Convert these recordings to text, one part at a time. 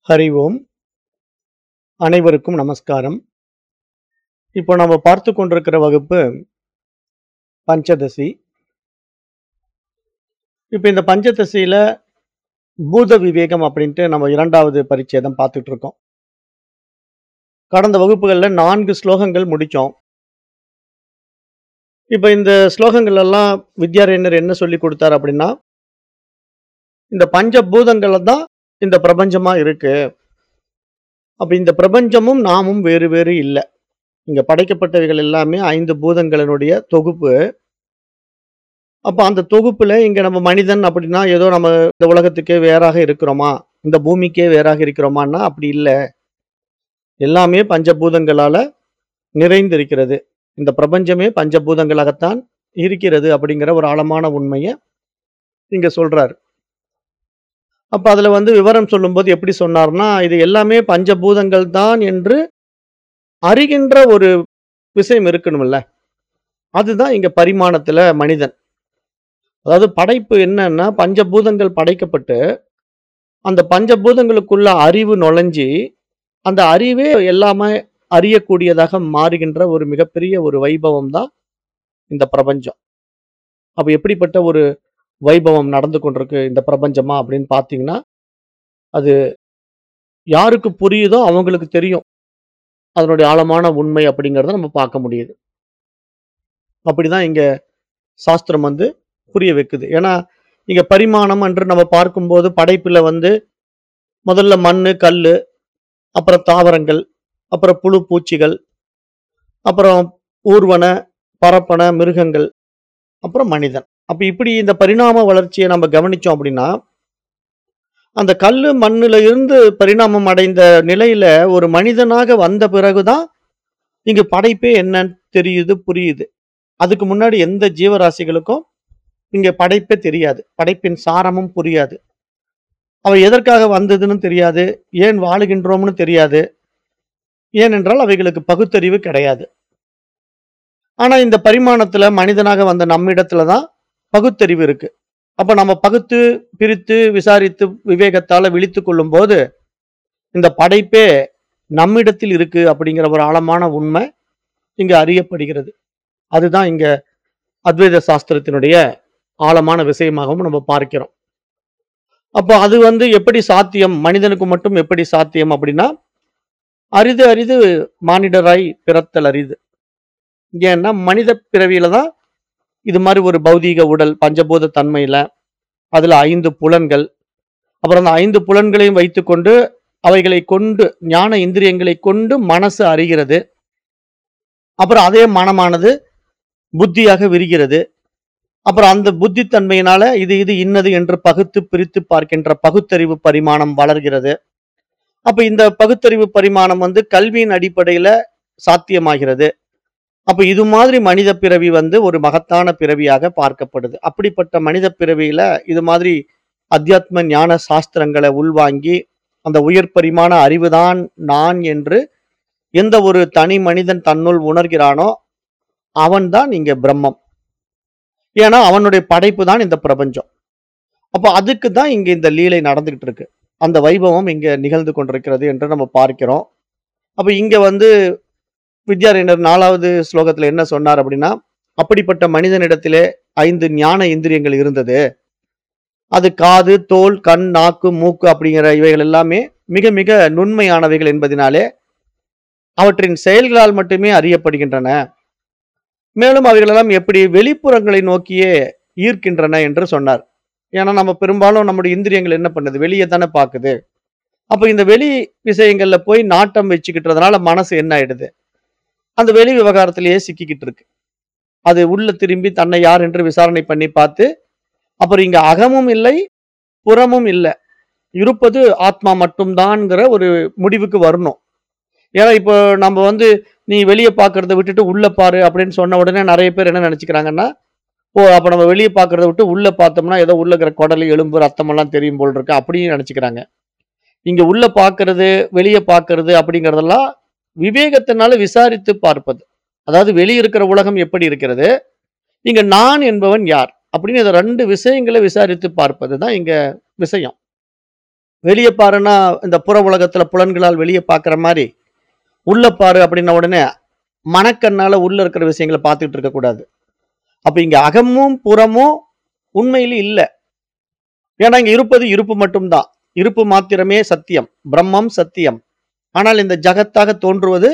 ஹரி ஓம் அனைவருக்கும் நமஸ்காரம் இப்போ நம்ம பார்த்து கொண்டிருக்கிற வகுப்பு பஞ்சதசி இப்போ இந்த பஞ்சதசியில பூத விவேகம் அப்படின்ட்டு நம்ம இரண்டாவது பரிச்சேதம் பார்த்துட்டு இருக்கோம் கடந்த வகுப்புகள்ல நான்கு ஸ்லோகங்கள் முடிச்சோம் இப்போ இந்த ஸ்லோகங்கள் எல்லாம் வித்யாரண்யர் என்ன சொல்லி கொடுத்தார் அப்படின்னா இந்த பஞ்சபூதங்களை தான் இந்த பிரபஞ்சமா இருக்கு அப்ப இந்த பிரபஞ்சமும் நாமும் வேறு வேறு இல்லை இங்க படைக்கப்பட்டவைகள் எல்லாமே ஐந்து பூதங்களினுடைய தொகுப்பு அப்ப அந்த தொகுப்புல இங்க நம்ம மனிதன் அப்படின்னா ஏதோ நம்ம இந்த உலகத்துக்கே வேறாக இருக்கிறோமா இந்த பூமிக்கே வேறாக இருக்கிறோமான்னா அப்படி இல்லை எல்லாமே பஞ்சபூதங்களால நிறைந்திருக்கிறது இந்த பிரபஞ்சமே பஞ்சபூதங்களாகத்தான் இருக்கிறது அப்படிங்கிற ஒரு ஆழமான உண்மையை இங்க சொல்றாரு அப்ப அதுல வந்து விவரம் சொல்லும்போது எப்படி சொன்னார்னா இது எல்லாமே பஞ்சபூதங்கள் தான் என்று அறிகின்ற ஒரு விஷயம் இருக்கணும்ல அதுதான் இங்க பரிமாணத்துல மனிதன் அதாவது படைப்பு என்னன்னா பஞ்சபூதங்கள் படைக்கப்பட்டு அந்த பஞ்சபூதங்களுக்குள்ள அறிவு நுழைஞ்சி அந்த அறிவே எல்லாமே அறியக்கூடியதாக மாறுகின்ற ஒரு மிகப்பெரிய ஒரு வைபவம் தான் இந்த பிரபஞ்சம் அப்ப எப்படிப்பட்ட ஒரு வைபவம் நடந்து கொண்டிருக்கு இந்த பிரபஞ்சமா அப்படின்னு பார்த்தீங்கன்னா அது யாருக்கு புரியுதோ அவங்களுக்கு தெரியும் அதனுடைய ஆழமான உண்மை அப்படிங்கிறத நம்ம பார்க்க முடியுது அப்படிதான் இங்க சாஸ்திரம் வந்து புரிய வைக்குது ஏன்னா இங்க பரிமாணம் என்று நம்ம பார்க்கும்போது படைப்புல வந்து முதல்ல மண்ணு கல் அப்புறம் தாவரங்கள் அப்புறம் புழு பூச்சிகள் அப்புறம் ஊர்வன பரப்பன மிருகங்கள் அப்புறம் மனிதன் அப்ப இப்படி இந்த பரிணாம வளர்ச்சியை நம்ம கவனிச்சோம் அப்படின்னா அந்த கல்லு மண்ணுல இருந்து பரிணாமம் அடைந்த நிலையில ஒரு மனிதனாக வந்த பிறகுதான் இங்க படைப்பே என்னன்னு தெரியுது புரியுது அதுக்கு முன்னாடி எந்த ஜீவராசிகளுக்கும் இங்க படைப்பே தெரியாது படைப்பின் சாரமும் புரியாது அவை எதற்காக வந்ததுன்னு தெரியாது ஏன் வாழுகின்றோம்னு தெரியாது ஏனென்றால் அவைகளுக்கு பகுத்தறிவு கிடையாது ஆனா இந்த பரிமாணத்துல மனிதனாக வந்த நம்மிடத்துல தான் பகுத்தறிவு இருக்கு அப்ப நம்ம பகுத்து பிரித்து விசாரித்து விவேகத்தால விழித்து கொள்ளும் போது இந்த படைப்பே நம்மிடத்தில் இருக்கு அப்படிங்கிற ஒரு ஆழமான உண்மை இங்க அறியப்படுகிறது அதுதான் இங்க அத்வைத சாஸ்திரத்தினுடைய ஆழமான விஷயமாகவும் நம்ம பார்க்கிறோம் அப்போ அது வந்து எப்படி சாத்தியம் மனிதனுக்கு மட்டும் எப்படி சாத்தியம் அப்படின்னா அரிது அரிது மானிடராய் பிறத்தல் அரிது ஏன்னா மனித பிறவியில தான் இது மாதிரி ஒரு பௌதீக உடல் பஞ்சபூத தன்மையில அதுல ஐந்து புலன்கள் அப்புறம் அந்த ஐந்து புலன்களையும் வைத்துக்கொண்டு அவைகளை கொண்டு ஞான இந்திரியங்களை கொண்டு மனசு அறிகிறது அப்புறம் அதே மனமானது புத்தியாக விரிகிறது அப்புறம் அந்த புத்தி தன்மையினால இது இது இன்னது என்று பகுத்து பிரித்து பார்க்கின்ற பகுத்தறிவு பரிமாணம் வளர்கிறது அப்ப இந்த பகுத்தறிவு பரிமாணம் வந்து கல்வியின் அடிப்படையில சாத்தியமாகிறது அப்ப இது மாதிரி மனித பிறவி வந்து ஒரு மகத்தான பிறவியாக பார்க்கப்படுது அப்படிப்பட்ட மனித பிறவியில இது மாதிரி அத்தியாத்ம ஞான சாஸ்திரங்களை உள்வாங்கி அந்த உயர் பரிமாண அறிவுதான் நான் என்று எந்த ஒரு தனி மனிதன் தன்னுள் உணர்கிறானோ அவன்தான் இங்க பிரம்மம் ஏன்னா அவனுடைய படைப்பு தான் இந்த பிரபஞ்சம் அப்போ அதுக்கு தான் இங்க இந்த லீலை நடந்துகிட்டு இருக்கு அந்த வைபவம் இங்க நிகழ்ந்து கொண்டிருக்கிறது என்று நம்ம பார்க்கிறோம் அப்ப இங்க வந்து வித்யாரண்யர் நாலாவது ஸ்லோகத்துல என்ன சொன்னார் அப்படின்னா அப்படிப்பட்ட மனிதனிடத்திலே ஐந்து ஞான இந்திரியங்கள் இருந்தது அது காது தோல் கண் நாக்கு மூக்கு அப்படிங்கிற இவைகள் எல்லாமே மிக மிக நுண்மையானவைகள் என்பதனாலே அவற்றின் செயல்களால் மட்டுமே அறியப்படுகின்றன மேலும் அவைகளெல்லாம் எப்படி வெளிப்புறங்களை நோக்கியே ஈர்க்கின்றன என்று சொன்னார் ஏன்னா நம்ம பெரும்பாலும் நம்முடைய இந்திரியங்கள் என்ன பண்ணுது வெளியே தானே பார்க்குது அப்ப இந்த வெளி விஷயங்கள்ல போய் நாட்டம் வச்சுக்கிட்டதுனால மனசு என்ன ஆயிடுது அந்த வெளி விவகாரத்திலேயே சிக்கிக்கிட்டு இருக்கு அது உள்ள திரும்பி தன்னை யார் என்று விசாரணை பண்ணி பார்த்து அப்புறம் இங்க அகமும் இல்லை புறமும் இல்லை இருப்பது ஆத்மா மட்டும்தான்ங்கிற ஒரு முடிவுக்கு வரணும் ஏன்னா இப்போ நம்ம வந்து நீ வெளியே பார்க்கறத விட்டுட்டு உள்ள பாரு அப்படின்னு சொன்ன உடனே நிறைய பேர் என்ன நினைச்சுக்கிறாங்கன்னா ஓ அப்ப நம்ம வெளியே பார்க்கறத விட்டு உள்ள பார்த்தோம்னா ஏதோ உள்ள இருக்கிற குடல் எலும்பு ரத்தம் எல்லாம் தெரியும் போல் இருக்கு அப்படின்னு நினைச்சுக்கிறாங்க இங்க உள்ள பார்க்கறது வெளியே பார்க்கறது அப்படிங்கறதெல்லாம் விவேகத்தினால விசாரித்து பார்ப்பது அதாவது வெளியே இருக்கிற உலகம் எப்படி இருக்கிறது இங்க நான் என்பவன் யார் அப்படின்னு இந்த ரெண்டு விஷயங்களை விசாரித்து பார்ப்பது தான் இங்க விஷயம் வெளிய பாருன்னா, இந்த புற உலகத்துல புலன்களால் வெளிய பார்க்குற மாரி, உள்ள பாரு அப்படின்ன உடனே, மனக்கண்ணால உள்ள இருக்கிற விஷயங்கள பார்த்துட்டு இருக்கக்கூடாது. அப்ப இங்க அகமும், புறமும் உண்மையில இல்ல. ஏன்னா இங்க இருப்பது இருப்பு மட்டும் தான். இருப்பு மாத்திரமே சத்தியம். பிரம்மம் சத்தியம். ஆனால் இந்த ஜகத்தாக தோன்றுவது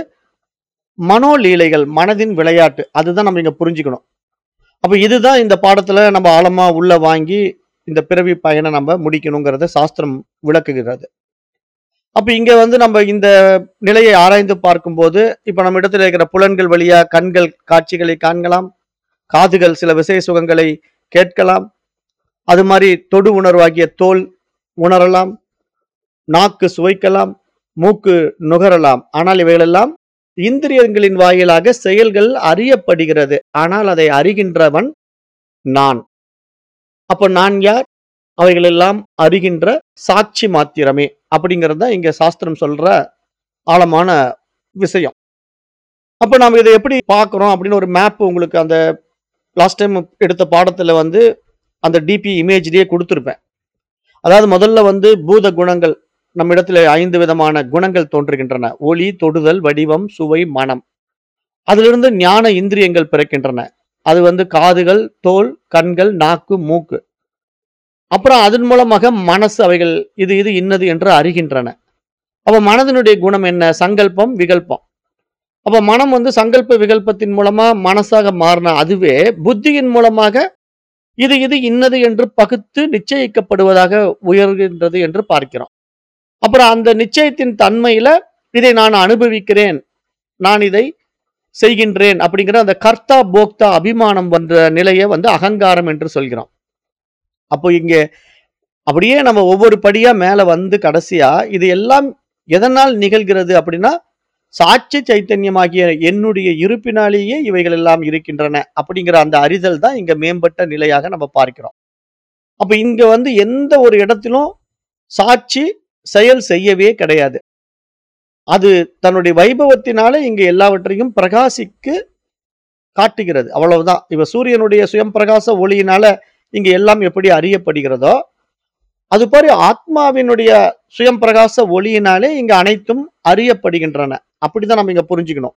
மனோலீலைகள், மனதின் விளையாட்டு. அதுதான் நம்ம இங்க புரிஞ்சுக்கணும். அப்ப இதுதான் இந்த பாடத்துல நம்ம ஆழமா உள்ள வாங்கி, இந்த பிறவி பயன நம்ம முடிக்கணுங்கிறத சாஸ்திரம் விளக்குகிறது. அப்ப இங்க வந்து நம்ம இந்த நிலையை ஆராய்ந்து பார்க்கும்போது, இப்ப நம்ம இடத்துல இருக்கிற புலன்கள் வழியா கண்கள் காட்சிகளை காண்கலாம். காதுகள் சில விசய சுகங்களை கேட்கலாம். அது மாரி தொடு உணர்வாகிய தோல் உணரலாம். நாக்கு சுவைக்கலாம். மூக்கு நுகரலாம். ஆனால் இவைகளெல்லாம் இந்திரியங்களின் வாயிலாக செயல்கள் அறியப்படுகிறது. ஆனால் அதை அறிகின்றவன் நான். அப்ப நான் யார்? அவைகளெல்லாம் அறிகின்ற சாட்சி மாத்திரமே. அப்படிங்கிறது தான் இங்க சாஸ்திரம் சொல்ற ஆழமான விஷயம். அப்ப நாம இத எப்படி பார்க்கிறோம் அப்படின்னு ஒரு மேப் உங்களுக்கு அந்த லாஸ்ட் டைம் எடுத்த பாடத்துல வந்து அந்த டிபி இமேஜ்லயே குடுத்திருப்பேன். அதாவது முதல்ல வந்து பூத குணங்கள் நம்மிடத்திலே 5 விதமான குணங்கள் தோன்றுகின்றன. ஒளி, தொடுதல், வடிவம், சுவை, மனம். அதிலிருந்து ஞான இந்திரியங்கள் பிறக்கின்றன. அது வந்து காதுகள், தோல், கண்கள், நாக்கு, மூக்கு. அப்புறம் அதன் மூலமாக மனசு அவைகள் இது இது இன்னது என்று அறிகின்றன. அப்ப மனதினுடைய குணம் என்ன? சங்கல்பம், விகல்பம். அப்ப மனம் வந்து சங்கல்ப விகல்பத்தின் மூலமா மனசாக மாறுன அதுவே புத்தியின் மூலமாக இது இது இன்னது என்று பகுத்து நிச்சயிக்கப்படுவதாக உயர்கின்றது என்று பார்க்கிறோம். அப்புறம் அந்த நிச்சயத்தின் தன்மையில இதை நான் அனுபவிக்கிறேன். நான் இதை செய்கின்றேன் அப்படிங்கிற அந்த கர்த்தா, போக்தா அபிமானம் என்ற நிலைய வந்து அகங்காரம் என்று சொல்கிறோம். அப்போ இங்க அப்படியே நம்ம ஒவ்வொரு படியா மேல வந்து கடைசியா இது எல்லாம் எதனால் நிகழ்கிறது அப்படின்னா, சாட்சி சைத்தன்யமாகிய என்னுடைய இருப்பினாலேயே இவைகள் எல்லாம் இருக்கின்றன. அப்படிங்கிற அந்த அறிதல் தான் இங்க மேம்பட்ட நிலையாக நம்ம பார்க்கிறோம். அப்ப இங்க வந்து எந்த ஒரு இடத்திலும் சாட்சி செயல் செய்யவே கிடையாது. அது தன்னுடைய வைபவத்தினால இங்க எல்லாவற்றையும் பிரகாசிக்கு காட்டுகிறது. அவ்வளவுதான். இப்ப சூரியனுடைய சுயம் பிரகாச ஒளியினால இங்க எல்லாம் எப்படி அறியப்படுகிறதோ, அதுபோல ஆத்மாவினுடைய சுயம் பிரகாச ஒளியினாலே இங்க அனைத்தும் அறியப்படுகின்றன. அப்படிதான் நம்ம இங்க புரிஞ்சுக்கணும்.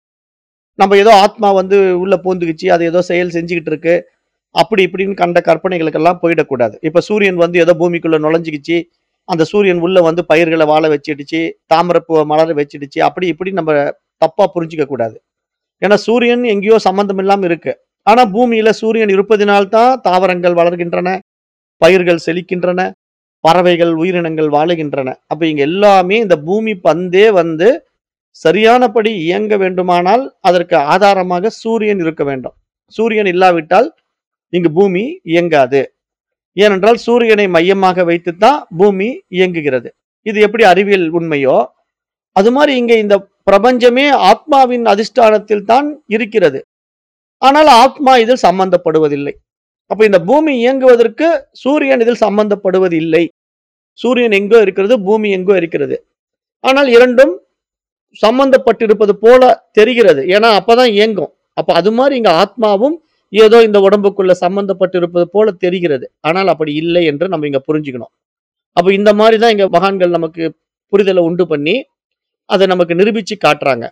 நம்ம ஏதோ ஆத்மா வந்து உள்ள பூந்துக்குச்சு, அது ஏதோ செயல் செஞ்சுகிட்டு இருக்கு. அப்படி இப்படின்னு கண்ட கற்பனைகளுக்கெல்லாம் போயிடக்கூடாது. இப்ப சூரியன் வந்து ஏதோ பூமிக்குள்ள நுழைஞ்சுக்கிச்சு. அந்த சூரியன் உள்ள வந்து பயிர்கள வாழ வச்சிடுச்சு. தாமரைப்பூவ மலர வச்சிடுச்சு. அப்படி இப்படி நம்ம தப்பா புரிஞ்சுக்க கூடாது. ஏன்னா சூரியன் எங்கேயோ சம்பந்தம் இல்லாம இருக்கு. ஆனா பூமியில சூரியன் இருப்பதினால் தான் தாவரங்கள் வளர்கின்றன. பயிர்கள் செழிக்கின்றன. பறவைகள், உயிரினங்கள் வாழுகின்றன. அப்ப இங்க எல்லாமே இந்த பூமி பந்தே வந்து சரியானபடி இயங்க வேண்டுமானால், அதற்கு ஆதாரமாக சூரியன் இருக்க வேண்டும். சூரியன் இல்லாவிட்டால் இங்கு பூமி இயங்காது. ஏனென்றால் சூரியனை மையமாக வைத்துத் தான் பூமி இயங்குகிறது. இது எப்படி அறிவியல் உண்மையோ, அது மாரி இங்க இந்த பிரபஞ்சமே ஆத்மாவின் அதிஷ்டானத்தில் தான் இருக்கிறது. ஆனால் ஆத்மா இதில் சம்பந்தப்படுவதில்லை. அப்ப இந்த பூமி இயங்குவதற்கு சூரியன் இதில் சம்பந்தப்படுவதில்லை. சூரியன் எங்கோ இருக்கிறது, பூமி எங்கோ இருக்கிறது. ஆனால் 2ம் சம்பந்தப்பட்டிருப்பது போல தெரிகிறது. ஏன்னா அப்பதான் இயங்கும். அப்ப அது மாரி இங்க ஆத்மாவும் ஏதோ இந்த உடம்புக்குள்ள சம்பந்தப்பட்டிருப்பது போல தெரிகிறது. ஆனால் அப்படி இல்லை என்று நம்ம இங்க புரிஞ்சுக்கணும். அப்ப இந்த மாரி தான் இங்க மகான்கள் நமக்கு புரிதல உண்டு பண்ணி, அத நமக்கு நிரூபிச்சு காட்டுறாங்க.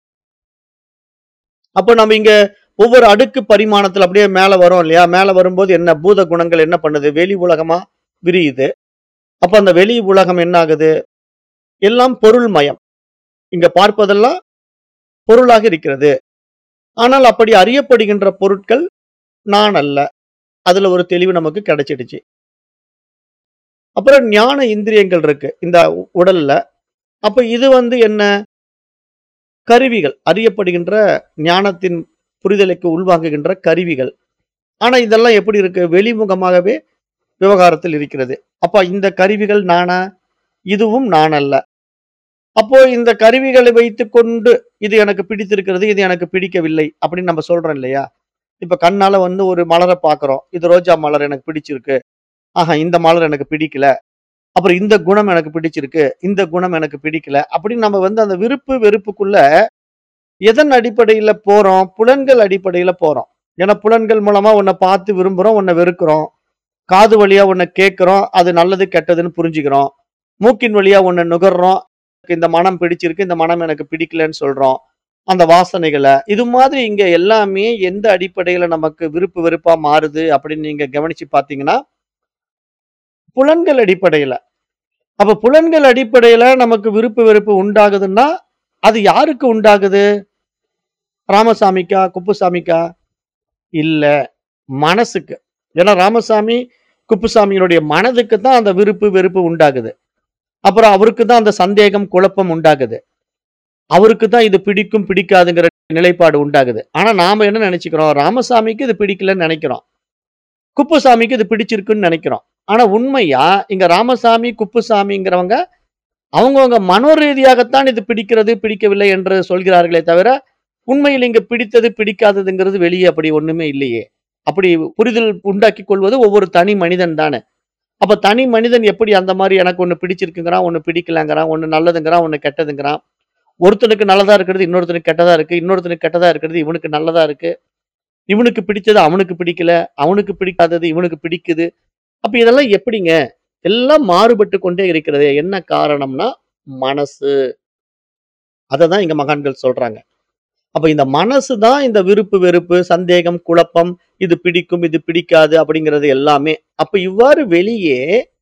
அப்ப நம்ம இங்க ஒவ்வொரு அடுக்கு பரிமாணத்துல அப்படியே மேல வரோம் இல்லையா? மேல வரும்போது என்ன பூத குணங்கள் என்ன பண்ணுது? வெளி உலகமா விரியுது. அப்ப அந்த வெளி உலகம் என்ன ஆகுது? எல்லாம் பொருள்மயம். இங்க பார்ப்பதெல்லாம் பொருளாக இருக்கிறது. ஆனால் அப்படி அறியப்படுகின்ற பொருட்கள் நான் அல்ல. அதுல ஒரு தெளிவு நமக்கு கிடைச்சிடுச்சு. அப்புறம் ஞான இந்திரியங்கள் இருக்கு. இந்த உ- உடல்ல. அப்ப இது வந்து என்ன? கருவிகள். அறியப்படுகின்ற ஞானத்தின் புரிதலுக்கு உள்வாங்குகின்ற கருவிகள். ஆனா இதெல்லாம் எப்படி இருக்கு? வெளிமுகமாகவே விவகாரத்தில் இருக்கிறது. அப்ப இந்த கருவிகள் நானா? இதுவும் நான் அல்ல. அப்போ இந்த கருவிகளை வைத்துக்கொண்டு இது எனக்கு பிடித்திருக்கிறது, இது எனக்கு பிடிக்கவில்லை அப்படின்னு நம்ம சொல்றோம் இல்லையா? இப்ப கண்ணால வந்து ஒரு மலர பார்க்கிறோம். இது ரோஜா மலர் எனக்கு பிடிச்சிருக்கு. ஆஹா இந்த மலர் எனக்கு பிடிக்கல. அப்புறம் இந்த குணம் எனக்கு பிடிச்சிருக்கு. இந்த குணம் எனக்கு பிடிக்கல. அப்படின்னு நம்ம வந்து அந்த விருப்பு வெறுப்புக்குள்ள எதன் அடிப்படையில போறோம்? புலன்கள் அடிப்படையில போறோம். ஏன்னா புலன்கள் மூலமா உன்ன பார்த்து விரும்புறோம், உன்ன வெறுக்கிறோம். காது வழியா உன்ன கேட்கிறோம். அது நல்லது, கெட்டதுன்னு புரிஞ்சுக்கிறோம். மூக்கின் வழியா ஒண்ண நுகர்றோம் இந்த மனம் பிடிச்சிருக்கு இந்த மனம் எனக்கு பிடிக்கலன்னு சொல்றோம் அந்த வாசனைகளை இது மாதிரி இங்க எல்லாமே எந்த அடிப்படையில நமக்கு விருப்பு வெறுப்பா மாறுது அப்படின்னு நீங்க கவனிச்சு பாத்தீங்கன்னா புலன்கள் அடிப்படையில அப்ப புலன்கள் அடிப்படையில நமக்கு விருப்பு வெறுப்பு உண்டாகுதுன்னா அது யாருக்கு உண்டாகுது ராமசாமிக்கா குப்புசாமிக்கா இல்ல மனசுக்கு ஏன்னா ராமசாமி குப்புசாமியினுடைய மனதுக்கு தான் அந்த விருப்பு வெறுப்பு உண்டாகுது அப்புறம் அவருக்கு தான் அந்த சந்தேகம் குழப்பம் உண்டாகுது அவருக்கு தான் இது பிடிக்கும் பிடிக்காதுங்கிற நிலைப்பாடு உண்டாகுது ஆனா நாம என்ன நினைச்சுக்கிறோம் ராமசாமிக்கு இது பிடிக்கலன்னு நினைக்கிறோம் குப்புசாமிக்கு இது பிடிச்சிருக்குன்னு நினைக்கிறோம் ஆனா உண்மையா இங்க ராமசாமி குப்புசாமிங்கிறவங்க அவங்கவங்க மனோரீதியாகத்தான் இது பிடிக்கிறது பிடிக்கவில்லை என்று சொல்கிறார்களே தவிர உண்மையில் இங்க பிடித்தது பிடிக்காததுங்கிறது வெளியே அப்படி ஒண்ணுமே இல்லையே அப்படி புரிதல் உண்டாக்கி கொள்வது ஒவ்வொரு தனி மனிதன் தானே அப்ப தனி மனிதன் எப்படி அந்த மாதிரி எனக்கு ஒண்ணு பிடிச்சிருக்குங்கிறான் ஒண்ணு பிடிக்கலங்கிறான் ஒண்ணு நல்லதுங்கிறான் ஒண்ணு கெட்டதுங்கிறான் ஒருத்தனுக்கு நல்லதா இருக்கிறது இன்னொருத்தனுக்கு கெட்டதா இருக்கு இன்னொருத்தனுக்கு கெட்டதா இருக்கிறது இவனுக்கு நல்லதா இருக்கு இவனுக்கு பிடிச்சது அவனுக்கு பிடிக்கல அவனுக்கு பிடிக்காதது இவனுக்கு பிடிக்குது அப்ப இதெல்லாம் எப்படிங்க எல்லாம் மாறுபட்டு கொண்டே இருக்கிறது என்ன காரணம்னா மனசு அததான் இங்க மகான்கள் சொல்றாங்க அப்ப இந்த மனசு தான் இந்த விருப்பு வெறுப்பு சந்தேகம் குழப்பம் இது பிடிக்கும் இது பிடிக்காது அப்படிங்கிறது எல்லாமே அப்ப இவ்வாறு வெளியே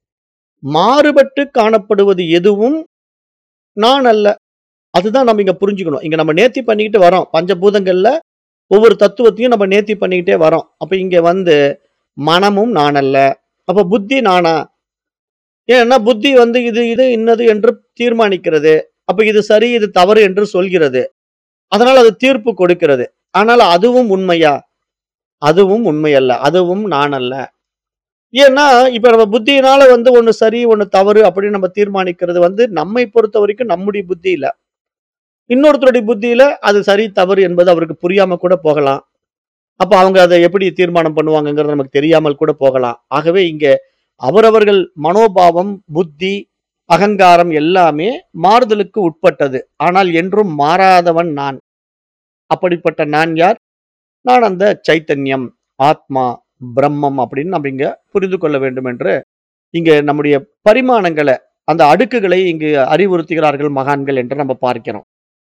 மாறுபட்டு காணப்படுவது எதுவும் நான் அல்ல அதுதான் நம்ம இங்க புரிஞ்சுக்கணும் இங்க நம்ம நேர்த்தி பண்ணிக்கிட்டு வரோம் பஞ்சபூதங்கள்ல ஒவ்வொரு தத்துவத்தையும் நம்ம நேர்த்தி பண்ணிக்கிட்டே வரோம் அப்ப இங்க வந்து மனமும் நான் அல்ல அப்ப புத்தி நானா ஏன்னா புத்தி வந்து இது இது இன்னது என்று தீர்மானிக்கிறது அப்ப இது சரி இது தவறு என்று சொல்கிறது அதனால் அது தீர்ப்பு கொடுக்கிறது ஆனால் அதுவும் உண்மையா அதுவும் உண்மை அல்ல அதுவும் நான் அல்ல ஏன்னா இப்ப நம்ம புத்தியினால வந்து ஒண்ணு சரி ஒண்ணு தவறு அப்படின்னு நம்ம தீர்மானிக்கிறது வந்து நம்மை பொறுத்த வரைக்கும் நம்முடைய புத்தி இல்ல இன்னொருத்தருடைய புத்தியில அது சரி தவறு என்பது அவருக்கு புரியாம கூட போகலாம் அப்ப அவங்க அதை எப்படி தீர்மானம் பண்ணுவாங்கங்கிறது நமக்கு தெரியாமல் கூட போகலாம் ஆகவே இங்க அவரவர்கள் மனோபாவம் புத்தி அகங்காரம் எல்லாமே மாறுதலுக்கு உட்பட்டது ஆனால் என்றும் மாறாதவன் நான் அப்படிப்பட்ட நான் யார் நான் அந்த சைத்தன்யம் ஆத்மா பிரம்மம் அப்படின்னு நம்ம இங்க புரிந்து கொள்ள வேண்டும் என்று இங்க நம்முடைய பரிமாணங்களை அந்த அடுக்குகளை இங்கு அறிவுறுத்துகிறார்கள் மகான்கள் என்று நம்ம பார்க்கிறோம்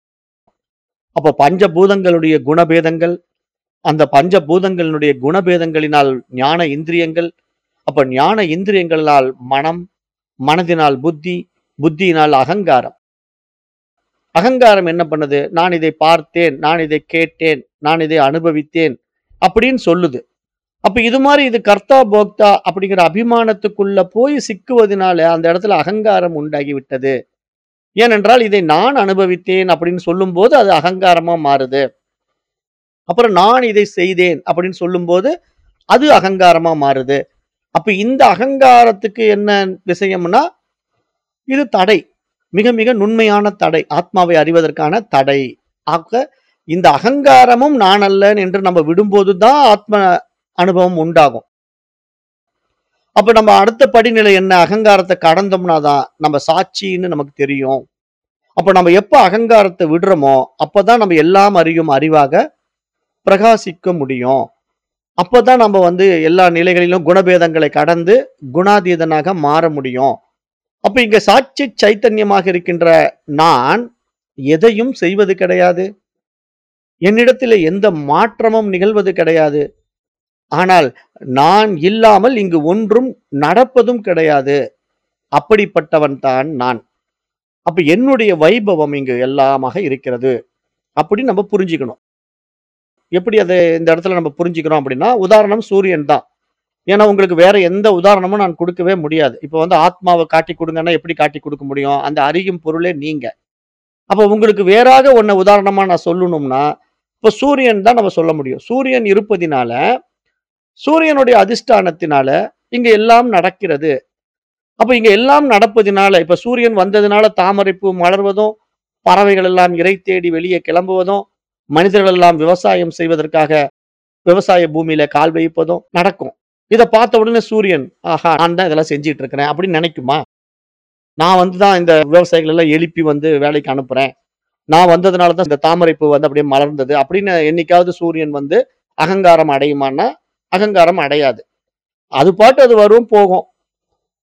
அப்ப பஞ்சபூதங்களுடைய குணபேதங்கள் அந்த பஞ்சபூதங்களினுடைய குணபேதங்களினால் ஞான இந்திரியங்கள் அப்ப ஞான இந்திரியங்களால் மனம் மனதினால் புத்தி புத்தியினால் அகங்காரம் அகங்காரம் என்ன பண்ணுது நான் இதை பார்த்தேன் நான் இதை கேட்டேன் நான் இதை அனுபவித்தேன் அப்படின்னு சொல்லுது அப்ப இது மாதிரி இது கர்த்தா போக்தா அப்படிங்கிற அபிமானத்துக்குள்ள போய் சிக்குவதனால அந்த இடத்துல அகங்காரம் உண்டாகி விட்டது ஏனென்றால் இதை நான் அனுபவித்தேன் அப்படின்னு சொல்லும்போது அது அகங்காரமா மாறுது அப்புறம் நான் இதை செய்தேன் அப்படின்னு சொல்லும்போது அது அகங்காரமா மாறுது அப்ப இந்த அகங்காரத்துக்கு என்ன விஷயம்னா இது தடை மிக மிக நுண்மையான தடை ஆத்மாவை அறிவதற்கான தடை ஆக இந்த அகங்காரமும் நான் அல்லன் என்று நம்ம விடும்போது தான் ஆத்ம அனுபவம் உண்டாகும் அப்ப நம்ம அடுத்த படிநிலை என்ன அகங்காரத்தை கடந்தோம்னா தான் நம்ம சாட்சின்னு நமக்கு தெரியும் அப்ப நம்ம எப்ப அகங்காரத்தை விடுறோமோ அப்பதான் நம்ம எல்லாம் அறியும் அறிவாக பிரகாசிக்க முடியும் அப்பதான் நம்ம வந்து எல்லா நிலைகளிலும் குணபேதங்களை கடந்து குணாதீதனாக மாற முடியும் அப்ப இங்க சாட்சி சைத்தன்யமாக இருக்கின்ற நான் எதையும் செய்வது கிடையாது என்னிடத்தில் எந்த மாற்றமும் நிகழ்வது கிடையாது ஆனால் நான் இல்லாமல் இங்கு ஒன்றும் நடப்பதும் கிடையாது அப்படிப்பட்டவன் தான் நான் அப்ப என்னுடைய வைபவம் இங்கு எல்லாமாக இருக்கிறது அப்படி நம்ம புரிஞ்சுக்கணும் எப்படி அதை இந்த இடத்துல நம்ம புரிஞ்சுக்கிறோம் அப்படின்னா உதாரணம் சூரியன் தான் ஏன்னா உங்களுக்கு வேற எந்த உதாரணமும் நான் கொடுக்கவே முடியாது இப்போ வந்து ஆத்மாவை காட்டி கொடுங்கன்னா எப்படி காட்டி கொடுக்க முடியும் அந்த அறியும் பொருளே நீங்க அப்போ உங்களுக்கு வேறாக ஒன்ன உதாரணமா நான் சொல்லணும்னா இப்போ சூரியன் தான் நம்ம சொல்ல முடியும் சூரியன் இருப்பதினால சூரியனுடைய அதிஷ்டானத்தினால இங்க எல்லாம் நடக்கிறது அப்ப இங்க எல்லாம் நடப்பதினால இப்ப சூரியன் வந்ததுனால தாமரைப்பூ மலர்வதும் பறவைகள் எல்லாம் இறை தேடி வெளியே கிளம்புவதும் மனிதர்கள் எல்லாம் விவசாயம் செய்வதற்காக விவசாய பூமியில கால் வைப்பதும் நடக்கும் இதை பார்த்த உடனே சூரியன் ஆஹா நான் தான் இதெல்லாம் செஞ்சிட்டு இருக்கிறேன் அப்படின்னு நினைக்குமா நான் வந்து தான் இந்த விவசாயிகள் எல்லாம் எழுப்பி வந்து வேலைக்கு அனுப்புறேன் நான் வந்ததுனால தான் இந்த தாமரைப்பூ வந்து அப்படியே மலர்ந்தது அப்படின்னு என்னைக்காவது சூரியன் வந்து அகங்காரம் அடையுமான்னா அகங்காரம் அடையாது அது பாட்டு அது வரும் போகும்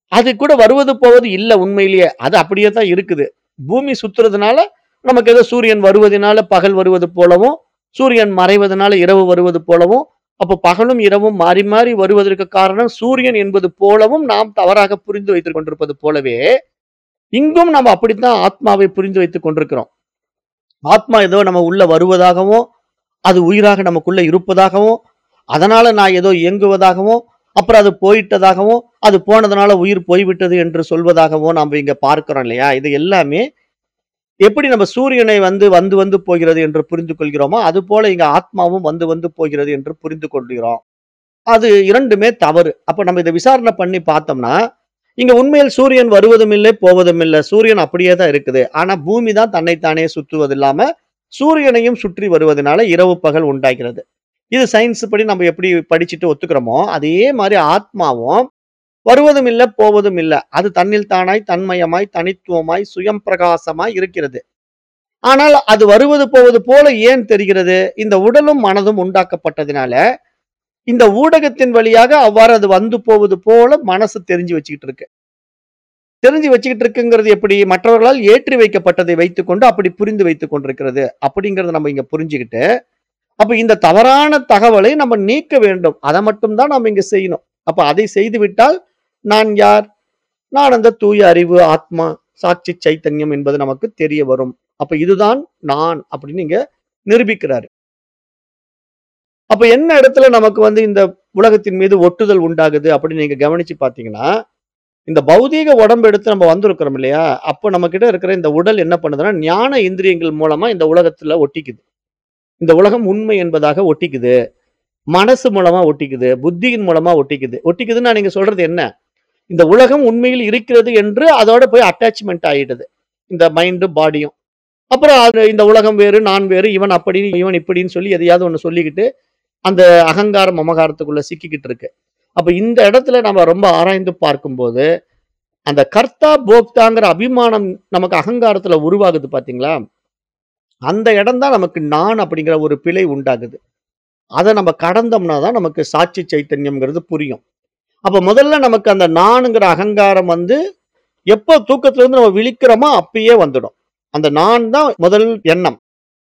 அது கூட வருவது போவது இல்ல உண்மையிலேயே. அது அப்படியே தான் இருக்குது. பூமி சுத்துறதுனால நமக்கு ஏதோ சூரியன் வருவதனால பகல் வருவது போலவும், சூரியன் மறைவதனால இரவு வருவது போலவும், அப்ப பகலும் இரவும் மாறி மாறி வருவதற்கு காரணம் சூரியன் என்பது போலவும் நாம் தவறாக புரிந்து வைத்துக் கொண்டிருப்பது போலவே, இங்கும் நம்ம அப்படித்தான் ஆத்மாவை புரிந்து வைத்துக் கொண்டிருக்கிறோம். ஆத்மா ஏதோ நம்ம உள்ள வருவதாகவும், அது உயிராக நமக்குள்ள இருப்பதாகவும், அதனால நான் ஏதோ இயங்குவதாகவும், அப்புறம் அது போயிட்டதாகவும், அது போனதுனால உயிர் போய்விட்டது என்று சொல்வதாகவும் நாம இங்க பார்க்கிறோம் இல்லையா? இது எல்லாமே எப்படி நம்ம சூரியனை வந்து வந்து வந்து போகிறது என்று புரிந்து கொள்கிறோமோ, அதுபோல இங்க ஆத்மாவும் வந்து வந்து போகிறது என்று புரிந்து கொள்கிறோம். அது 2மே தவறு. அப்ப நம்ம இத விசாரணை பண்ணி பார்த்தோம்னா, இங்க உண்மையில் சூரியன் வருவதும் இல்லை, போவதும் இல்ல. சூரியன் அப்படியே தான் இருக்குது. ஆனா பூமி தான் தன்னைத்தானே சுற்றுவது இல்லாம, சூரியனையும் சுற்றி வருவதனால இரவு பகல் உண்டாகிறது. இது சயின்ஸ் படி நம்ம எப்படி படிச்சுட்டு ஒத்துக்கிறோமோ, அதே மாரி ஆத்மாவும் வருவதும் இல்ல, போவதும் இல்ல. அது தன்னில் தானாய், தன்மயமாய், தனித்துவமாய், சுயம் பிரகாசமாய் இருக்கிறது. ஆனால் அது வருவது போவது போல ஏன் தெரிகிறது? இந்த உடலும் மனதும் உண்டாக்கப்பட்டதினால, இந்த ஊடகத்தின் வழியாக அவ்வாறு அது வந்து போவது போல மனசு தெரிஞ்சு வச்சுக்கிட்டு இருக்கு. தெரிஞ்சு வச்சுக்கிட்டு இருக்குங்கிறது எப்படி? மற்றவர்களால் ஏற்றி வைக்கப்பட்டதை வைத்துக்கொண்டு அப்படி புரிந்து வைத்துக் கொண்டிருக்கிறது. அப்படிங்கிறத நம்ம இங்க புரிஞ்சுகிட்டு, அப்ப இந்த தவறான தகவலை நம்ம நீக்க வேண்டும். அத மட்டும் தான் நாம இங்க செய்யணும். அப்ப அதை செய்துவிட்டால், நான் யார்? நான் அந்த தூய அறிவு, ஆத்மா, சாட்சி சைத்தன்யம் என்பது நமக்கு தெரிய வரும். அப்ப இதுதான் நான் அப்படின்னு இங்க நிரூபிக்கிறாரு. அப்ப என்ன இடத்துல நமக்கு வந்து இந்த உலகத்தின் மீது ஒட்டுதல் உண்டாகுது அப்படின்னு நீங்க கவனிச்சு பார்த்தீங்கன்னா, இந்த பௌதீக உடம்பு எடுத்து நம்ம வந்திருக்கிறோம் இல்லையா? அப்ப நம்மகிட்ட இருக்கிற இந்த உடல் என்ன பண்ணுதுன்னா, ஞான இந்திரியங்கள் மூலமா இந்த உலகத்துல ஒட்டிக்குது. இந்த உலகம் உண்மை என்பதாக ஒட்டிக்குது. மனசு மூலமா ஒட்டிக்குது. புத்தியின் மூலமா ஒட்டிக்குது. ஒட்டிக்குதுன்னா நீங்க சொல்றது என்ன? இந்த உலகம் உண்மையில் இருக்கிறது என்று அதோட போய் அட்டாச்மென்ட் ஆயிடுது. இந்த மைண்டும், பாடியும். அப்புறம் அது இந்த உலகம் வேறு, நான் வேறு, இவன் அப்படி, இவன் இப்படின்னு சொல்லி எதையாவது ஒண்ணு சொல்லிக்கிட்டு, அந்த அகங்காரம், மமகாரத்துக்குள்ள சிக்கிக்கிட்டு இருக்கு. அப்ப இந்த இடத்துல நம்ம ரொம்ப ஆராய்ந்து பார்க்கும்போது, அந்த கர்த்தா, போக்தாங்கிற அபிமானம் நமக்கு அகங்காரத்துல உருவாகுது பார்த்தீங்களா? அந்த இடம் தான் நமக்கு நான் அப்படிங்கிற ஒரு பிழை உண்டாகுது. அத நம்ம கடந்தோம்னா தான் நமக்கு சாட்சி சைத்தன்யம்ங்கிறது புரியும். அப்ப முதல்ல நமக்கு அந்த நானுங்கிற அகங்காரம் வந்து, எப்போ தூக்கத்துல இருந்து நம்ம விழிக்கிறோமோ அப்பயே வந்துடும். அந்த நான் தான் முதல் எண்ணம்.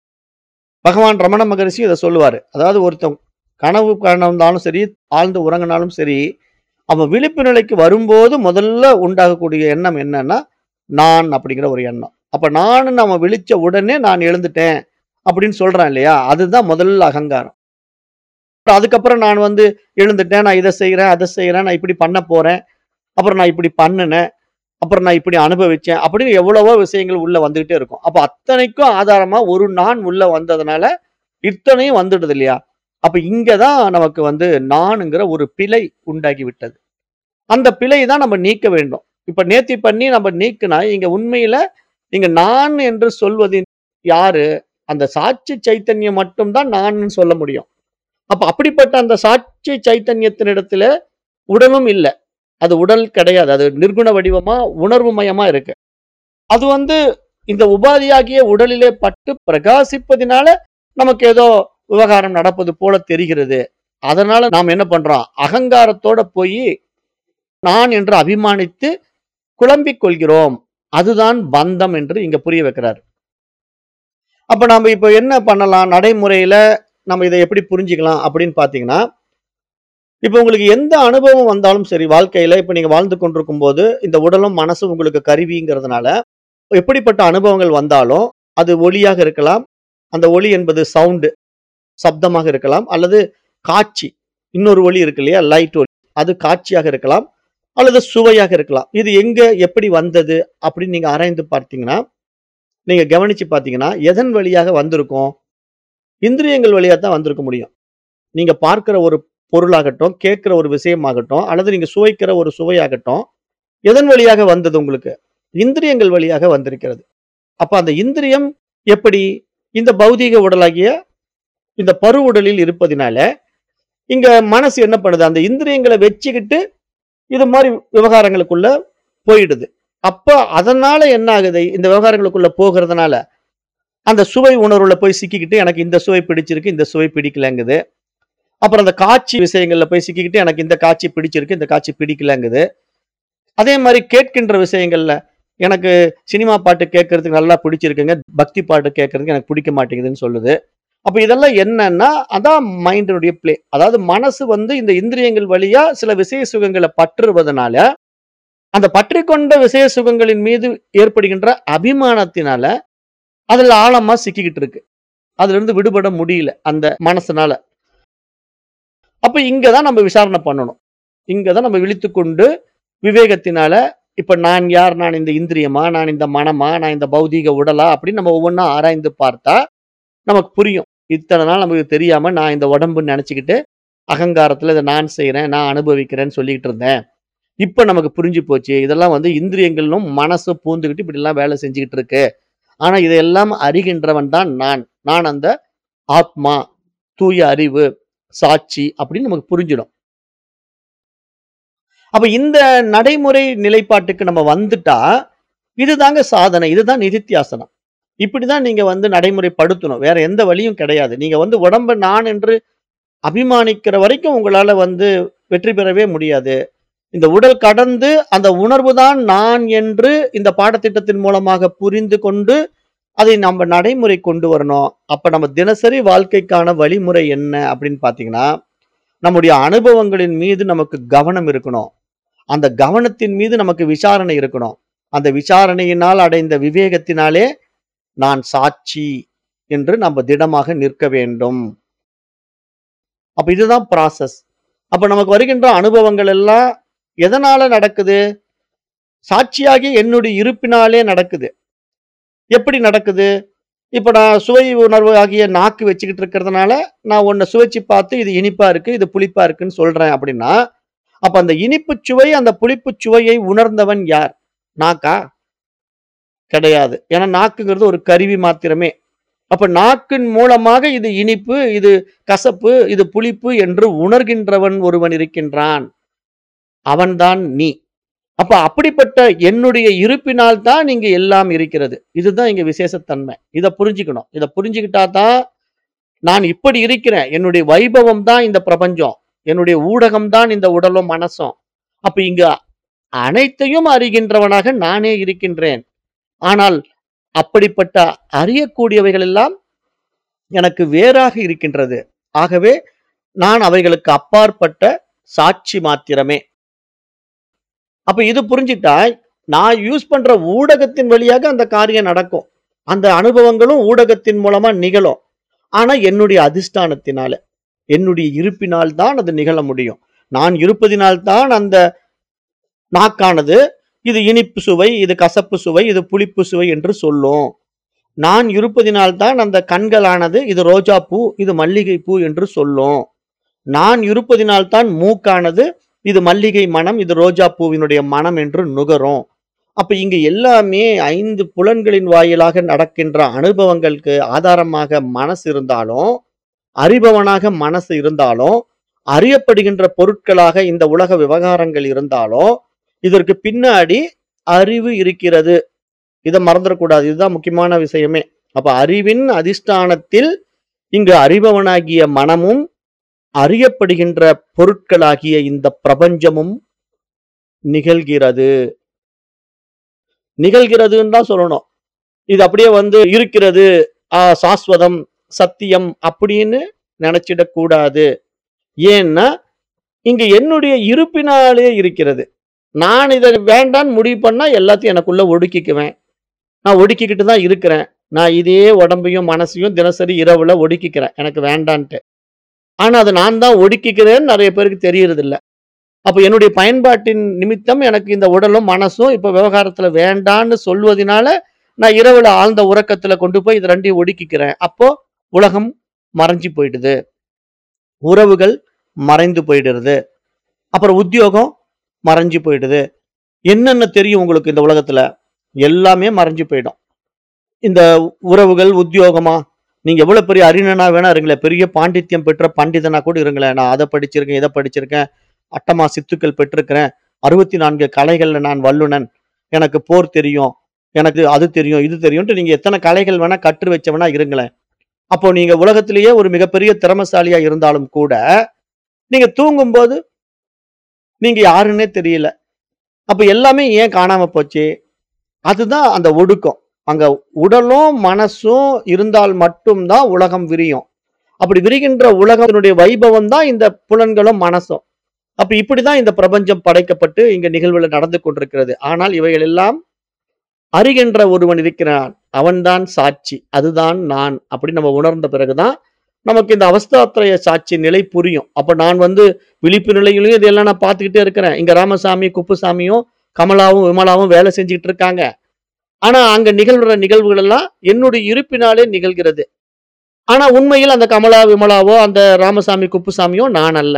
பகவான் ரமண மகரிஷி இத சொல்லுவாரு. அதாவது ஒருத்தன் கனவு கனந்தாலும் சரி, ஆழ்ந்து உறங்குனாலும் சரி, அவன் விழிப்பு நிலைக்கு வரும்போது முதல்ல உண்டாகக்கூடிய எண்ணம் என்னன்னா, நான் அப்படிங்கிற ஒரு எண்ணம். அப்ப நான்னு அவன் விழிச்ச உடனே நான் எழுந்துட்டேன் அப்படின்னு சொல்றான் இல்லையா? அதுதான் முதல் அகங்காரம். அதுக்கப்புறம் நான் வந்து எழுந்துட்டேன், நான் இத செய்றேன், அத செய்றேன், நான் இப்படி பண்ண போறேன். அப்புறம் நான் இப்படி பண்ணுனேன். அப்புறம் நான் இப்படி அனுபவிச்சேன். அப்படின்னு எவ்வளவோ விஷயங்கள் உள்ள வந்துகிட்டே இருக்கும். அப்ப அத்தனைக்கும் ஆதாரமா ஒரு நான் உள்ள வந்ததுனால, இத்தனையும் வந்துடுது இல்லையா? அப்ப இங்க தான் நமக்கு வந்து நானுங்கிற ஒரு பிழை உண்டாகி விட்டது. அந்த பிழை தான் நம்ம நீக்க வேண்டும். இப்ப நேர்த்தி பண்ணி நம்ம நீக்குனா, இங்க உண்மையில இங்க நான் என்று சொல்வது யாரு? அந்த சாட்சி சைத்தன்யம் மட்டும் தான் நான்னு சொல்ல முடியும். அப்ப அப்படிப்பட்ட அந்த சாட்சி சைத்தன்யத்தினிடத்தில உடலும் இல்ல. அது உடல் கிடையாது. அது நிர்குண வடிவமா, உணர்வு மயமா இருக்கு. அது வந்து இந்த உபாதியாகிய உடலிலே பட்டு பிரகாசிப்பதினால, நமக்கு ஏதோ விவகாரம் நடப்பது போல தெரிகிறது. அதனால நாம் என்ன பண்றோம்? அகங்காரத்தோட போயி, நான் என்று அபிமானித்து குழம்பிக் கொள்கிறோம். அதுதான் பந்தம் என்று இங்க புரிய வைக்கிறார். அப்ப நாம இப்ப என்ன பண்ணலாம்? நடைமுறையில நம்ம இத எப்படி புரிஞ்சுக்கலாம் அப்படின்னு பார்த்தீங்கன்னா, இப்ப உங்களுக்கு எந்த அனுபவம் வந்தாலும் சரி வாழ்க்கையில, இப்ப நீங்க வாழ்ந்து கொண்டிருக்கும்போது, இந்த உடலும், மனசும் உங்களுக்கு கருவிங்கிறதுனால, எப்படிப்பட்ட அனுபவங்கள் வந்தாலும், அது ஒலியாக இருக்கலாம். அந்த ஒலி என்பது சவுண்ட் சப்தமாக இருக்கலாம். அல்லது காட்சி. இன்னொரு ஒலி இருக்கு இல்லையா? லைட் ஒலி. அது காட்சியாக இருக்கலாம். அல்லது சுவையாக இருக்கலாம். இது எங்க, எப்படி வந்தது அப்படின்னு நீங்க ஆராய்ந்து பார்த்தீங்கன்னா, நீங்க கவனிச்சு பார்த்தீங்கன்னா, எதன் வழியாக வந்திருக்கும்? இந்திரியங்கள் வழியா தான் வந்திருக்க முடியும். நீங்க பார்க்கிற ஒரு பொருளாகட்டும், கேட்கிற ஒரு விஷயமாகட்டும், அல்லது நீங்க சுவைக்கிற ஒரு சுவையாகட்டும், எதன் வழியாக வந்தது உங்களுக்கு? இந்திரியங்கள் வழியாக வந்திருக்கிறது. அப்ப அந்த இந்திரியம் எப்படி? இந்த பௌதீக உடலாகிய இந்த பருவுடலில் இருப்பதினால, இங்க மனசு என்ன பண்ணுது? அந்த இந்திரியங்கள வச்சுக்கிட்டு, இது மாரி விவகாரங்களுக்குள்ள போயிடுது. அப்ப அதனால என்ன ஆகுது? இந்த விவகாரங்களுக்குள்ள போகிறதுனால, அந்த சுவை உணர்வுல போய் சிக்கிக்கிட்டு, எனக்கு இந்த சுவை பிடிச்சிருக்கு, இந்த சுவை பிடிக்கலங்குது. அப்புறம் அந்த காட்சி விஷயங்கள்ல போய் சிக்கிக்கிட்டு, எனக்கு இந்த காட்சி பிடிச்சிருக்கு, இந்த காட்சி பிடிக்கலங்குது. அதே மாரி கேட்கின்ற விஷயங்கள்ல, எனக்கு சினிமா பாட்டு கேட்கறதுக்கு நல்லா பிடிச்சிருக்குங்க. பக்தி பாட்டு கேட்கறதுக்கு எனக்கு பிடிக்க மாட்டேங்குதுன்னு சொல்லுது. அப்ப இதெல்லாம் என்னன்னா, அதான் மைண்டினுடைய ப்ளே. அதாவது மனசு வந்து இந்த இந்திரியங்கள் வழியா சில விஷய சுகங்கள பற்றுவதனால, அந்த பற்றிக்கொண்ட விஷய சுகங்களின் மீது ஏற்படுகின்ற அபிமானத்தினால, அதுல ஆழமா சிக்கிக்கிட்டு இருக்கு. அதிலிருந்து விடுபட முடியல, அந்த மனசுனால. அப்ப இங்க தான் நம்ம விசாரணை பண்ணணும். இங்க தான் நம்ம விழித்துக்கொண்டு, விவேகத்தினால, இப்ப நான் யார்? நான் இந்த இந்திரியமா? நான் இந்த மனமா? நான் இந்த பௌதீக உடலா? அப்படின்னு நம்ம ஒவ்வொன்னா ஆராய்ந்து பார்த்தா, நமக்கு புரியும். இத்தன நாள் நமக்கு தெரியாம நான் இந்த உடம்புன்னு நெனச்சுக்கிட்டு, அகங்காரத்துல இத நான் செய்றேன், நான் அனுபவிக்கிறேன்னு சொல்லிக்கிட்டு இருந்தேன். இப்ப நமக்கு புரிஞ்சு போச்சு. இதெல்லாம் வந்து இந்திரியங்களும், மனசும் பூந்துகிட்டு இப்படிலாம் வேலை செஞ்சுகிட்டு இருக்கு. ஆனா இதையெல்லாம் அறிகின்றவன் தான் நான். நான் அந்த ஆத்மா, தூய அறிவு, சாட்சி அப்படின்னு நமக்கு புரிஞ்சிடும். அப்ப இந்த நடைமுறை நிலைப்பாட்டுக்கு நம்ம வந்துட்டா, இதுதாங்க சாதனை. இதுதான் நிதித்தியாசனம். இப்படிதான் நீங்க வந்து நடைமுறைப்படுத்தணும். வேற எந்த வழியும் கிடையாது. நீங்க வந்து உடம்ப நான் என்று அபிமானிக்கிற வரைக்கும் உங்களால வந்து வெற்றி பெறவே முடியாது. இந்த உடல் கடந்து அந்த உணர்வு தான் நான் என்று இந்த பாடத்திட்டத்தின் மூலமாக புரிந்து கொண்டு, அதை நம்ம நடைமுறை கொண்டு வரணும். அப்ப நம்ம தினசரி வாழ்க்கைக்கான வழிமுறை என்ன அப்படின்னு பார்த்தீங்கன்னா, நம்முடைய அனுபவங்களின் மீது நமக்கு கவனம் இருக்கணும். அந்த கவனத்தின் மீது நமக்கு விசாரணை இருக்கணும். அந்த விசாரணையினால் அடைந்த விவேகத்தினாலே, நான் சாட்சி என்று நம்ம திடமாக நிற்க வேண்டும். அப்ப இதுதான் ப்ராசஸ். அப்ப நமக்கு வருகின்ற அனுபவங்கள் எல்லாம் எதனால நடக்குது? சாட்சியாகிய என்னுடைய இருப்பினாலே நடக்குது. எப்படி நடக்குது? இப்ப நான் சுவை உணர்வு ஆகிய நாக்கு வச்சுக்கிட்டு இருக்கிறதுனால, நான் ஒண்ண சுவைச்சு பார்த்து இது இனிப்பா இருக்கு, இது புளிப்பா இருக்குன்னு சொல்றேன் அப்படின்னா, அப்ப அந்த இனிப்புச் சுவை, அந்த புளிப்புச் சுவையை உணர்ந்தவன் யார்? நாக்கா? கிடையாது. ஏன்னா நாக்குங்கிறது ஒரு கருவி மாத்திரமே. அப்ப நாக்கின் மூலமாக இது இனிப்பு, இது கசப்பு, இது புளிப்பு என்று உணர்கின்றவன் ஒருவன் இருக்கின்றான். அவன்தான் நீ. அப்ப அப்படிப்பட்ட என்னுடைய இருப்பினால் தான் இங்க எல்லாம் இருக்கிறது. இதுதான் இங்க விசேஷத்தன்மை. இத புரிஞ்சுக்கணும். இத புரிஞ்சுக்கிட்டா தான், நான் இப்படி இருக்கிறேன். என்னுடைய வைபவம் தான் இந்த பிரபஞ்சம். என்னுடைய ஊடகம் தான் இந்த உடலும், மனசும். அப்ப இங்க அனைத்தையும் அறிகின்றவனாக நானே இருக்கின்றேன். ஆனால் அப்படிப்பட்ட அறியக்கூடியவைகள் எல்லாம் எனக்கு வேறாக இருக்கின்றது. ஆகவே நான் அவைகளுக்கு அப்பாற்பட்ட சாட்சி மாத்திரமே. அப்ப இது புரிஞ்சுட்டா, நான் யூஸ் பண்ற ஊடகத்தின் வழியாக அந்த காரியம் நடக்கும். அந்த அனுபவங்களும் ஊடகத்தின் மூலமா நிகழும். ஆனா என்னுடைய அதிஷ்டானத்தினால, என்னுடைய இருப்பினால் தான் அது நிகழ முடியும். நான் இருப்பதினால் தான் அந்த நாக்கானது, இது இனிப்பு சுவை, இது கசப்பு சுவை, இது புளிப்பு சுவை என்று சொல்லும். நான் இருப்பதினால் தான் அந்த கண்களானது, இது ரோஜா பூ, இது மல்லிகை பூ என்று சொல்லும். நான் இருப்பதினால் தான் மூக்கானது, இது மல்லிகை மணம், இது ரோஜா பூவினுடைய மணம் என்று நுகரும். அப்ப இங்க எல்லாமே 5 புலன்களின் வாயிலாக நடக்கின்ற அனுபவங்களுக்கு ஆதாரமாக மனசு இருந்தாலும், அறிபவனாக மனசு இருந்தாலும், அறியப்படுகின்ற பொருட்களாக இந்த உலக விவகாரங்கள் இருந்தாலும், இதற்கு பின்னாடி அறிவு இருக்கிறது. இத மறந்துறக்கூடாது. இதுதான் முக்கியமான விஷயமே. அப்ப அறிவின் அதிஷ்டானத்தில் இங்கு அறிபவனாகிய மனமும், அறியப்படுகின்ற பொருட்களாகிய இந்த பிரபஞ்சமும் நிகழ்கிறது. நிகழ்கிறதுன்னு தான் சொல்லணும். இது அப்படியே வந்து இருக்கிறது, ஆ சாஸ்வதம், சத்தியம் அப்படின்னு நெனச்சிடக் கூடாது. ஏன்னா, இங்க என்னுடைய இருப்பினாலே இருக்கிறது. நான் இத வேண்டான்னு முடிவு பண்ணா எல்லாத்தையும் எனக்குள்ள ஒடுக்கிக்குவேன். நான் ஒடுக்கிக்கிட்டு தான் இருக்கிறேன். நான் இதே உடம்பையும், மனசையும் தினசரி இரவுல ஒடுக்கிக்கிறேன். எனக்கு வேண்டான்ட்டு. ஆனா அத நான் தான் ஒடுக்கிக்கிறேன்னு நெறைய பேருக்கு தெரியறதில்ல. அப்ப என்னுடைய பயன்பாட்டின் நிமித்தம் எனக்கு இந்த உடலும், மனசும் இப்ப விவகாரத்துல வேண்டான்னு சொல்வதினால, நான் இரவுல ஆழ்ந்த உறக்கத்துல கொண்டு போய் இது 2யும் ஒடுக்கிக்கிறேன். அப்போ உலகம் மறைஞ்சு போயிடுது. உறவுகள் மறைந்து போயிடுறது. அப்புறம் உத்தியோகம் மறைஞ்சு போயிடுது. என்னென்ன தெரியும் உங்களுக்கு இந்த உலகத்துல? எல்லாமே மறைஞ்சு போயிடும். இந்த உறவுகள், உத்தியோகமா? நீங்க எவ்வளவு பெரிய அறிஞனா வேணா இருங்களேன். பெரிய பாண்டித்யம் பெற்ற பண்டிதனா கூட இருங்களேன். நான் அத படிச்சிருக்கேன், இத படிச்சிருக்கேன். அட்டமா சித்துக்கள் பெற்றிருக்கிறேன். 64 கலைகள்ல நான் வல்லுனன். எனக்கு போர் தெரியும். எனக்கு அது தெரியும், இது தெரியும்ன்ட்டு நீங்க எத்தன கலைகள் வேணா கற்று வச்சவனா இருங்களேன். அப்போ நீங்க உலகத்திலேயே ஒரு மிகப்பெரிய திறமைசாலியா இருந்தாலும் கூட, நீங்க தூங்கும்போது, நீங்க யாருன்னே தெரியல. அப்ப எல்லாமே ஏன் காணாம போச்சு அதுதான் அந்த ஒடுக்கம் அங்க உடலும் மனசும் இருந்தால் மட்டும்தான் உலகம் விரியும் அப்படி விரிகின்ற உலகத்தினுடைய வைபவம் தான் இந்த புலன்களும் மனசும் அப்ப இப்படிதான் இந்த பிரபஞ்சம் படைக்கப்பட்டு இங்க நிகழ்வுல நடந்து கொண்டிருக்கிறது ஆனால் இவைகள் எல்லாம் அறிகின்ற ஒருவன் இருக்கிறான் அவன்தான் சாட்சி அதுதான் நான் அப்படி நம்ம உணர்ந்த பிறகுதான் நமக்கு இந்த அவஸ்தாத்திரய சாட்சி நிலை புரியும் அப்ப நான் வந்து விழிப்பு நிலையிலையும் இதெல்லாம் நான் பார்த்துக்கிட்டே இருக்கிறேன் இங்க ராமசாமி குப்புசாமியும் கமலாவும் விமலாவும் வேலை செஞ்சுக்கிட்டு இருக்காங்க ஆனா அங்க நிகழ்கிற நிகழ்வுகள் எல்லாம் என்னுடைய இருப்பினாலே நிகழ்கிறது ஆனா உண்மையில் அந்த கமலா விமலாவோ அந்த ராமசாமி குப்புசாமியோ நான் அல்ல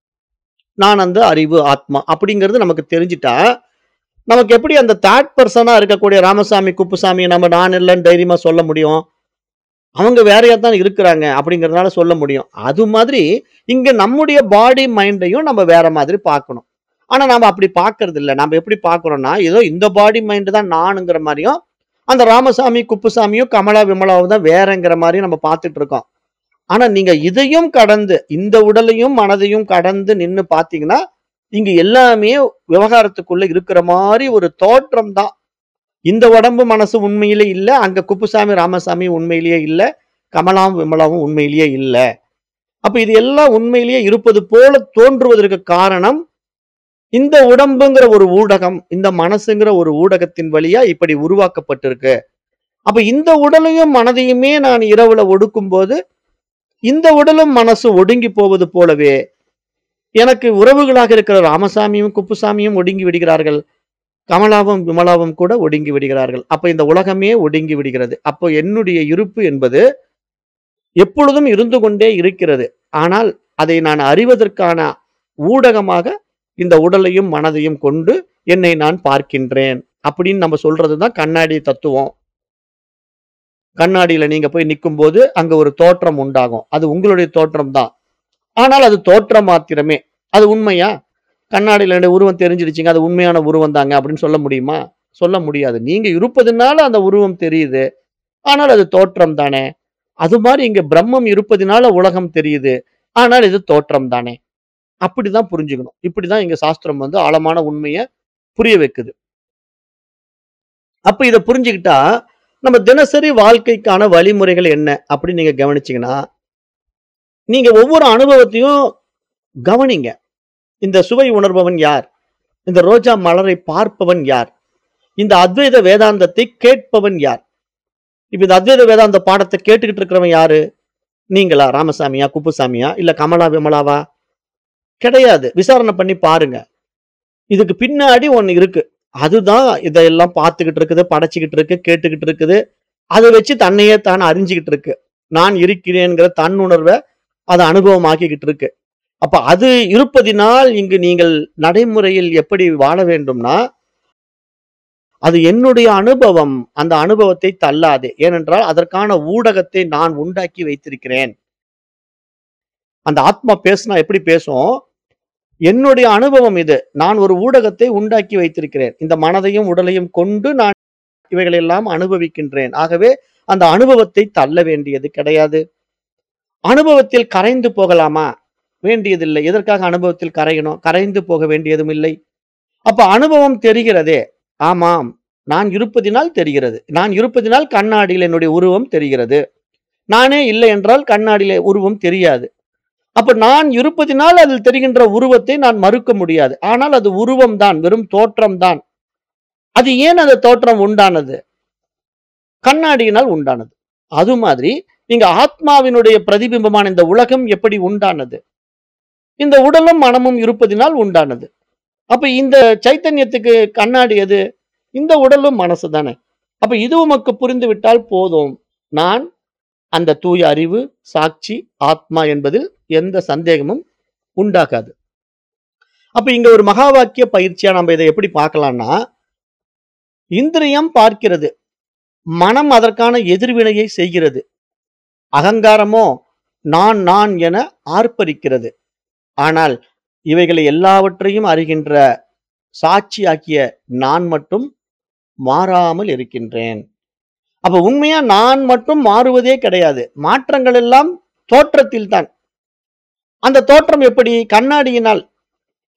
நான் அந்த அறிவு ஆத்மா அப்படிங்கிறது நமக்கு தெரிஞ்சிட்டா நமக்கு எப்படி அந்த தேர்ட் பர்சனா இருக்கக்கூடிய ராமசாமி குப்புசாமியை நம்ம நான் இல்லைன்னு தைரியமா சொல்ல முடியும் அவங்க வேறையா தான் இருக்கிறாங்க அப்படிங்கறதுனால சொல்ல முடியும் அது மாதிரி இங்க நம்முடைய பாடி மைண்டையும் நம்ம வேற மாதிரி பார்க்கணும் ஆனா நாம அப்படி பார்க்கறது இல்ல நம்ம எப்படி பார்க்கறோம்னா ஏதோ இந்த பாடி மைண்ட் தான் நானுங்கிற மாதிரியும் அந்த ராமசாமி குப்புசாமியும் கமலா விமலாவும் தான் வேறங்கிற மாதிரியும் நம்ம பார்த்துட்டு இருக்கோம் ஆனா நீங்க இதையும் கடந்து இந்த உடலையும் மனதையும் கடந்து நின்னு பாத்தீங்கன்னா இங்க எல்லாமே விவகாரத்துக்குள்ள இருக்கிற மாதிரி ஒரு தோற்றம் தான் இந்த உடம்பு மனசு உண்மையிலே இல்ல அங்க குப்புசாமி ராமசாமி உண்மையிலேயே இல்ல கமலாவும் விமலாவும் உண்மையிலேயே இல்ல அப்ப இது எல்லாம் உண்மையிலேயே இருப்பது போல தோன்றுவதற்கு காரணம் இந்த உடம்புங்கிற ஒரு ஊடகம் இந்த மனசுங்கிற ஒரு ஊடகத்தின் வழியா இப்படி உருவாக்கப்பட்டிருக்கு அப்ப இந்த உடலையும் மனதையுமே நான் இரவுல ஒடுக்கும் போது இந்த உடலும் மனசு ஒடுங்கி போவது போலவே எனக்கு உறவுகளாக இருக்கிற ராமசாமியும் குப்புசாமியும் ஒடுங்கி விடுகிறார்கள் கமலாவும் விமலாவும் கூட ஒடுங்கி விடுகிறார்கள் அப்ப இந்த உலகமே ஒடுங்கி விடுகிறது அப்போ என்னுடைய இருப்பு என்பது எப்பொழுதும் இருந்து கொண்டே இருக்கிறது ஆனால் அதை நான் அறிவதற்கான ஊடகமாக இந்த உடலையும் மனதையும் கொண்டு என்னை நான் பார்க்கின்றேன் அப்படின்னு நம்ம சொல்றதுதான் கண்ணாடி தத்துவம் கண்ணாடியில நீங்க போய் நிற்கும் போது அங்க ஒரு தோற்றம் உண்டாகும் அது உங்களுடைய தோற்றம் தான் ஆனால் அது தோற்றம் மாத்திரமே அது உண்மையா கண்ணாடியில என்னுடைய உருவம் தெரிஞ்சிடுச்சுங்க அது உண்மையான உருவம் தாங்க அப்படின்னு சொல்ல முடியுமா சொல்ல முடியாது நீங்க இருப்பதுனால அந்த உருவம் தெரியுது ஆனால் அது தோற்றம் தானே அது மாதிரி இங்க பிரம்மம் இருப்பதினால உலகம் தெரியுது ஆனால் இது தோற்றம் தானே அப்படிதான் புரிஞ்சுக்கணும் இப்படிதான் இங்க சாஸ்திரம் வந்து ஆழமான உண்மையை புரிய வைக்குது அப்ப இதை புரிஞ்சுக்கிட்டா நம்ம தினசரி வாழ்க்கைக்கான வழிமுறைகள் என்ன அப்படின்னு நீங்க கவனிச்சீங்கன்னா நீங்க ஒவ்வொரு அனுபவத்தையும் கவனிங்க இந்த சுவை உணர்பவன் யார் இந்த ரோஜா மலரை பார்ப்பவன் யார் இந்த அத்வைத வேதாந்தத்தை கேட்பவன் யார் இப்ப இந்த அத்வைத வேதாந்த பாடத்தை கேட்டுக்கிட்டு இருக்கிறவன் யாரு நீங்களா ராமசாமியா குப்புசாமியா இல்ல கமலா விமலாவா கிடையாது விசாரணை பண்ணி பாருங்க இதுக்கு பின்னாடி ஒண்ணு இருக்கு அதுதான் இதெல்லாம் பார்த்துக்கிட்டு இருக்குது படைச்சுக்கிட்டு இருக்கு கேட்டுக்கிட்டு இருக்குது அதை வச்சு தன்னையே தான் அறிஞ்சுக்கிட்டு இருக்கு நான் இருக்கிறேங்கிற தன் உணர்வை அதை அனுபவமாக்கிக்கிட்டு இருக்கு அப்ப அது இருப்பதினால் இங்கு நீங்கள் நடைமுறையில் எப்படி வாழ வேண்டும்னா அது என்னுடைய அனுபவம் அந்த அனுபவத்தை தள்ளாதே ஏனென்றால் அதற்கான ஊடகத்தை நான் உண்டாக்கி வைத்திருக்கிறேன் அந்த ஆத்மா பேசினா எப்படி பேசும் என்னுடைய அனுபவம் இது நான் ஒரு ஊடகத்தை உண்டாக்கி வைத்திருக்கிறேன் இந்த மனதையும் உடலையும் கொண்டு நான் இவைகளெல்லாம் அனுபவிக்கின்றேன் ஆகவே அந்த அனுபவத்தை தள்ள வேண்டியது கிடையாது அனுபவத்தில் கரைந்து போகலாமா வேண்டியதில்லை எதற்காக அனுபவத்தில் கரையணும் கரைந்து போக வேண்டியதும் இல்லை அப்ப அனுபவம் தெரிகிறதே ஆமாம் நான் இருப்பதினால் தெரிகிறது நான் இருப்பதினால் கண்ணாடியில் என்னுடைய உருவம் தெரிகிறது நானே இல்லை என்றால் கண்ணாடியில உருவம் தெரியாது அப்ப நான் இருப்பதினால் அதில் தெரிகின்ற உருவத்தை நான் மறுக்க முடியாது ஆனால் அது உருவம் தான் வெறும் தோற்றம் தான் அது ஏன் அந்த தோற்றம் உண்டானது கண்ணாடியினால் உண்டானது அது மாதிரி நீங்க ஆத்மாவினுடைய பிரதிபிம்பமான இந்த உலகம் எப்படி உண்டானது இந்த உடலும் மனமும் இருப்பதினால் உண்டானது அப்ப இந்த சைத்தன்யத்துக்கு கண்ணாடி எது இந்த உடலும் மனசு தானே அப்ப இது உமக்கு புரிந்து விட்டால் போதும் நான் அந்த தூய அறிவு சாட்சி ஆத்மா என்பதில் எந்த சந்தேகமும் உண்டாகாது அப்ப இங்க ஒரு மகா வாக்கிய பயிற்சியா நம்ம இதை எப்படி பார்க்கலாம்னா இந்திரியம் பார்க்கிறது மனம் அதற்கான எதிர்வினையை செய்கிறது அகங்காரமோ நான் நான் என ஆர்ப்பரிக்கிறது ஆனால் இவைகளை எல்லாவற்றையும் அறிகின்ற சாட்சியாக்கிய நான் மட்டும் மாறாமல் இருக்கின்றேன் அப்ப உண்மையா நான் மட்டும் மாறுவதே கிடையாது மாற்றங்கள் எல்லாம் தோற்றத்தில் தான் அந்த தோற்றம் எப்படி கண்ணாடியினால்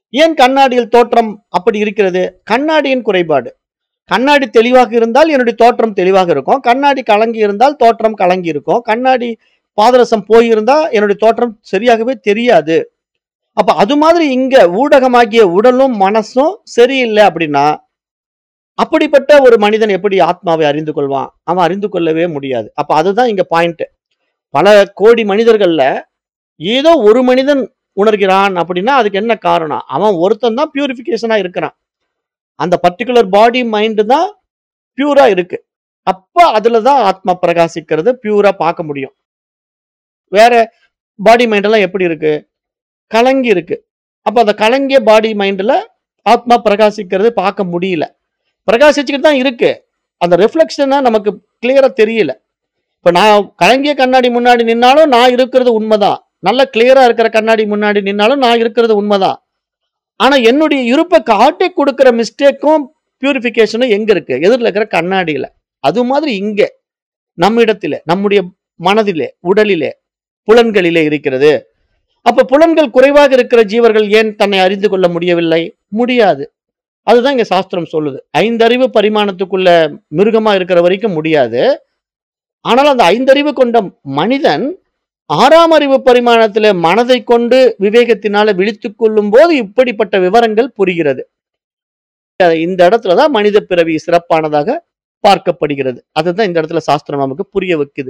ஏன் கண்ணாடியில் தோற்றம் அப்படி இருக்கிறது கண்ணாடியின் குறைபாடு கண்ணாடி தெளிவாக இருந்தால் என்னுடைய தோற்றம் தெளிவாக இருக்கும் கண்ணாடி கலங்கி இருந்தால் தோற்றம் கலங்கி இருக்கும் கண்ணாடி பாதரசம் போயிருந்தா என்னுடைய தோற்றம் சரியாகவே தெரியாது அப்ப அது மாதிரி இங்க ஊடகமாகிய உடலும் மனசும் சரியில்லை அப்படின்னா அப்படிப்பட்ட ஒரு மனிதன் எப்படி ஆத்மாவை அறிந்து கொள்வான் அவன் அறிந்து கொள்ளவே முடியாது அப்ப அதுதான் இங்க பாயிண்ட் பல கோடி மனிதர்கள்ல ஏதோ ஒரு மனிதன் உணர்கிறான் அப்படின்னா அதுக்கு என்ன காரணம் அவன் ஒருத்தன் தான் பியூரிஃபிகேஷனா இருக்கிறான் அந்த பர்டிகுலர் பாடி மைண்ட் தான் பியூரா இருக்கு அப்ப அதுலதான் ஆத்மா பிரகாசிக்கிறது பியூரா பார்க்க முடியும் வேற பாடி மைண்ட் எல்லாம் எப்படி இருக்கு கலங்கி இருக்கு அப்ப அந்த கலங்கிய பாடி மைண்ட்ல ஆத்மா பிரகாசிக்கிறது பார்க்க முடியல பிரகாசிச்சுக்கிட்டு தான் இருக்கு அந்த ரிஃப்ளெக்ஷனா நமக்கு கிளியரா தெரியல இப்ப நான் கலங்கிய கண்ணாடி முன்னாடி நின்னாலும் நான் இருக்கிறது உண்மைதான் நல்ல கிளியரா இருக்கிற கண்ணாடி முன்னாடி நின்னாலும் நான் இருக்கிறது உண்மைதான் ஆனா என்னுடைய இருப்பை காட்டி கொடுக்கிற மிஸ்டேக்கும் பியூரிஃபிகேஷனும் எங்க இருக்கு எதிரில் இருக்கிற கண்ணாடியில அது மாதிரி இங்க நம்மிடத்திலே நம்முடைய மனதிலே உடலிலே புலன்களிலே இருக்கிறது அப்ப புலன்கள் குறைவாக இருக்கிற ஜீவர்கள் ஏன் தன்னை அறிந்து கொள்ள முடியவில்லை முடியாது அதுதான் இங்க சாஸ்திரம் சொல்லுது ஐந்தறிவு பரிமாணத்துக்குள்ள மிருகமா இருக்கிற வரைக்கும் முடியாது ஆனால் அந்த ஐந்தறிவு கொண்ட மனிதன் ஆறாம் அறிவு பரிமாணத்திலே மனதை கொண்டு விவேகத்தினால விழித்துக் கொள்ளும் போது இப்படிப்பட்ட விவரங்கள் புரிகிறது இந்த இடத்துலதான் மனித பிறவி சிறப்பானதாக பார்க்கப்படுகிறது அதுதான் இந்த இடத்துல சாஸ்திரம் நமக்கு புரிய வைக்குது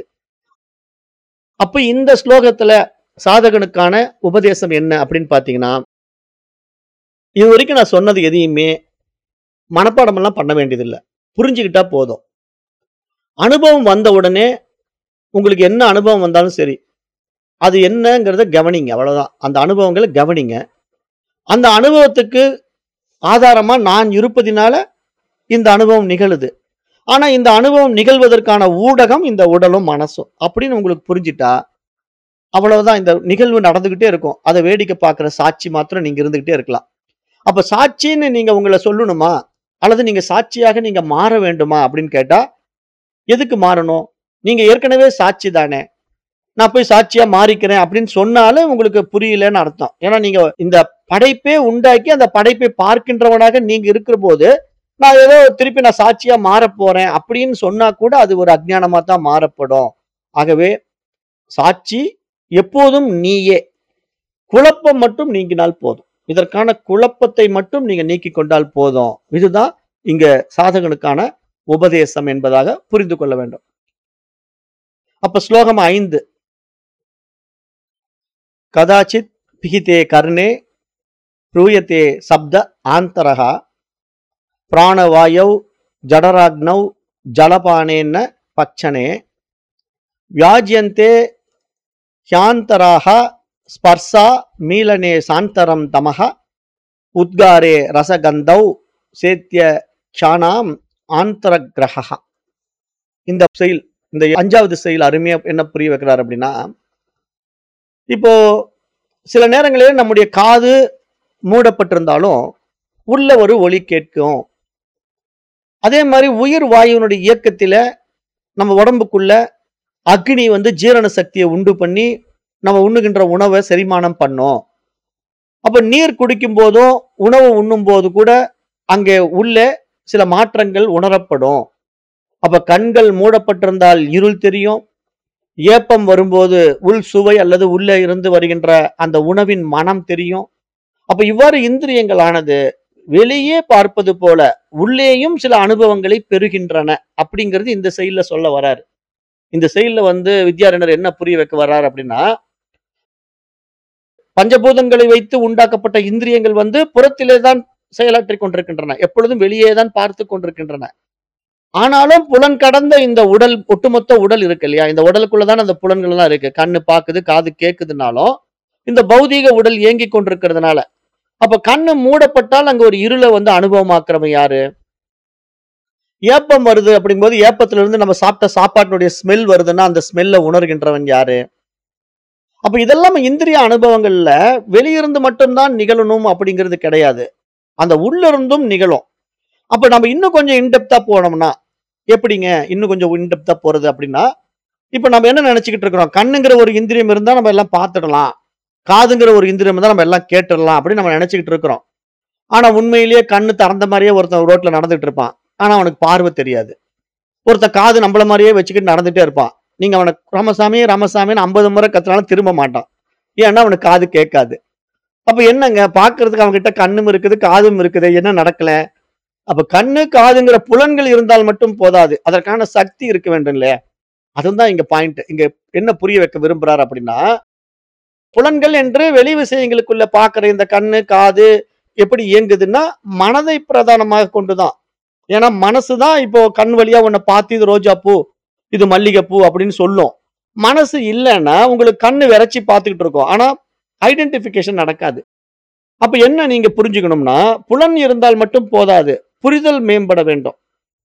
அப்ப இந்த ஸ்லோகத்துல சாதகனுக்கான உபதேசம் என்ன அப்படின்னு பாத்தீங்கன்னா இது வரைக்கும் நான் சொன்னது எதையுமே மனப்பாடம் எல்லாம் பண்ண வேண்டியதில்லை புரிஞ்சுக்கிட்டா போதும் அனுபவம் வந்த உடனே உங்களுக்கு என்ன அனுபவம் வந்தாலும் சரி அது என்னங்கிறத கவனிங்க அவ்வளவுதான் அந்த அனுபவங்களை கவனிங்க அந்த அனுபவத்துக்கு ஆதாரமா நான் இருப்பதினால இந்த அனுபவம் நிகழுது ஆனா இந்த அனுபவம் நிகழ்வதற்கான ஊடகம் இந்த உடலும் மனசும் அப்படின்னு உங்களுக்கு புரிஞ்சிட்டா அவ்வளவுதான் இந்த நிகழ்வு நடந்துகிட்டே இருக்கும் அதை வேடிக்கை பார்க்குற சாட்சி மாத்திரம் நீங்க இருந்துகிட்டே இருக்கலாம் அப்ப சாட்சின்னு நீங்க உங்களை சொல்லணுமா அல்லது நீங்க சாட்சியாக நீங்க மாற வேண்டுமா அப்படின்னு கேட்டா எதுக்கு மாறணும் நீங்க ஏற்கனவே சாட்சி தானே நான் போய் சாட்சியா மாறிக்கிறேன் அப்படின்னு சொன்னாலும் உங்களுக்கு புரியலன்னு அர்த்தம் ஏன்னா நீங்க இந்த படைப்பே உண்டாக்கி அந்த படைப்பை பார்க்கின்றவனாக நீங்க இருக்கிற போது நான் ஏதோ திருப்பி நான் சாட்சியா மாறப் போறேன் அப்படின்னு சொன்னா கூட அது ஒரு அஜ்ஞானமா தான் மாறப்படும் ஆகவே சாட்சி எப்போதும் நீயே குழப்பம் மட்டும் நீங்கினால் போதும் இதற்கான குழப்பத்தை மட்டும் நீங்க நீக்கி கொண்டால் போதும் இதுதான் இங்க சாதகனுக்கான உபதேசம் என்பதாக புரிந்து கொள்ள வேண்டும் அப்ப ஸ்லோகம் ஐந்து கதாச்சித் பிகிதே கர்ணே ப்ரூயத்தே சப்த ஆந்தரகா பிராணவாயௌ ஜடராக்னௌ ஜலபானேன பச்சனே வியாஜ்யந்தே ஹியாந்தராக ஸ்பர்சா மீலனே சாந்தரம் தமக உத்காரே ரசகந்தௌ சேத்திய க்ஷானாம் ஆந்தரகிரகா இந்த செயல் இந்த அஞ்சாவது செயல் அருமையா என்ன புரிய வைக்கிறார் அப்படின்னா இப்போ சில நேரங்களில் நம்முடைய காது மூடப்பட்டிருந்தாலும் உள்ள ஒரு ஒலி கேட்கும் அதே மாதிரி உயிர் வாயுவினுடைய இயக்கத்தில நம்ம உடம்புக்குள்ள அக்னி வந்து ஜீரண சக்தியை உண்டு பண்ணி நம்ம உண்ணுகின்ற உணவை செரிமானம் பண்ணும் அப்ப நீர் குடிக்கும் போதும் உணவு உண்ணும் போது கூட அங்கே உள்ள சில மாற்றங்கள் உணரப்படும் அப்ப கண்கள் மூடப்பட்டிருந்தால் இருள் தெரியும் ஏப்பம் வரும்போது உள் சுவை அல்லது உள்ளே இருந்து வருகின்ற அந்த உணவின் மனம் தெரியும் அப்ப இவ்வாறு இந்திரியங்களானது வெளியே பார்ப்பது போல உள்ளேயும் சில அனுபவங்களை பெறுகின்றன அப்படிங்கிறது இந்த செயல்ல சொல்ல வராரு இந்த செயல்ல வந்து வித்யாரண்யர் என்ன புரிய வைக்க வர்றாரு அப்படின்னா பஞ்சபூதங்களை வைத்து உண்டாக்கப்பட்ட இந்திரியங்கள் வந்து புறத்திலே தான் செயலாற்றிக் கொண்டிருக்கின்றன எப்பொழுதும் வெளியே தான் பார்த்து கொண்டிருக்கின்றன ஆனாலும் புலன் கடந்த இந்த உடல் ஒட்டுமொத்த உடல் இருக்கு இல்லையா இந்த உடலுக்குள்ளதான் அந்த புலன்கள் எல்லாம் இருக்கு கண்ணு பாக்குது காது கேக்குதுனாலும் இந்த பௌதீக உடல் இயங்கி கொண்டிருக்கிறதுனால அப்ப கண்ணு மூடப்பட்டால் அங்க ஒரு இருளை வந்து அனுபவமாக்குறவன் யாரு ஏப்பம் வருது அப்படிங்கும்போது ஏப்பத்துல இருந்து நம்ம சாப்பிட்ட சாப்பாட்டினுடைய ஸ்மெல் வருதுன்னா அந்த ஸ்மெல்ல உணர்கின்றவன் யாரு அப்ப இதெல்லாம் இந்திரிய அனுபவங்கள்ல வெளியிருந்து மட்டும்தான் நிகழணும் அப்படிங்கிறது கிடையாது அந்த உள்ள இருந்தும் நிகழும் அப்ப நம்ம இன்னும் கொஞ்சம் இன்டெப்தா போனோம்னா எப்படிங்க இன்னும் கொஞ்சம் இன்டெப்தா போறது அப்படின்னா இப்ப நம்ம என்ன நினைச்சுக்கிட்டு இருக்கிறோம் கண்ணுங்கிற ஒரு இந்திரியம் இருந்தா நம்ம எல்லாம் பார்த்துடலாம் காதுங்கிற ஒரு இந்திரியம் தான் நம்ம எல்லாம் கேட்டுடலாம் அப்படின்னு நம்ம நினைச்சுக்கிட்டு இருக்கிறோம் ஆனா உண்மையிலேயே கண்ணு திறந்த மாதிரியே ஒருத்தன் ரோட்ல நடந்துட்டு இருப்பான் ஆனா அவனுக்கு பார்வை தெரியாது ஒருத்தன் காது நம்மள மாதிரியே வச்சுக்கிட்டு நடந்துட்டே இருப்பான் நீங்க அவனுக்கு ராமசாமி ராமசாமின்னு ஐம்பது முறை கத்துனாலும் திரும்ப மாட்டான் ஏன்னா அவனுக்கு காது கேட்காது அப்ப என்னங்க பாக்குறதுக்கு அவன்கிட்ட கண்ணும் இருக்குது காதும் இருக்குது என்ன நடக்கல அப்ப கண்ணு காதுங்கிற புலன்கள் இருந்தால் மட்டும் போதாது அதற்கான சக்தி இருக்க வேண்டும் இல்லையா அதுதான் இங்க பாயிண்ட் இங்க என்ன புரிய வைக்க விரும்புறாரு அப்படின்னா புலன்கள் என்று வெளி விஷயங்களுக்குள்ள பாக்குற இந்த கண்ணு காது எப்படி இயங்குதுன்னா மனதை பிரதானமாக கொண்டுதான் ஏன்னா மனசுதான் இப்போ கண் வழியா உன்னை பார்த்து இது ரோஜா பூ இது மல்லிகைப்பூ அப்படின்னு சொல்லும் மனசு இல்லைன்னா உங்களுக்கு கண்ணு விரைச்சி பார்த்துக்கிட்டு இருக்கும் ஆனா ஐடென்டிபிகேஷன் நடக்காது அப்ப என்ன நீங்க புரிஞ்சுக்கணும்னா புலன் இருந்தால் மட்டும் போதாது புரிதல் மேம்பட வேண்டும்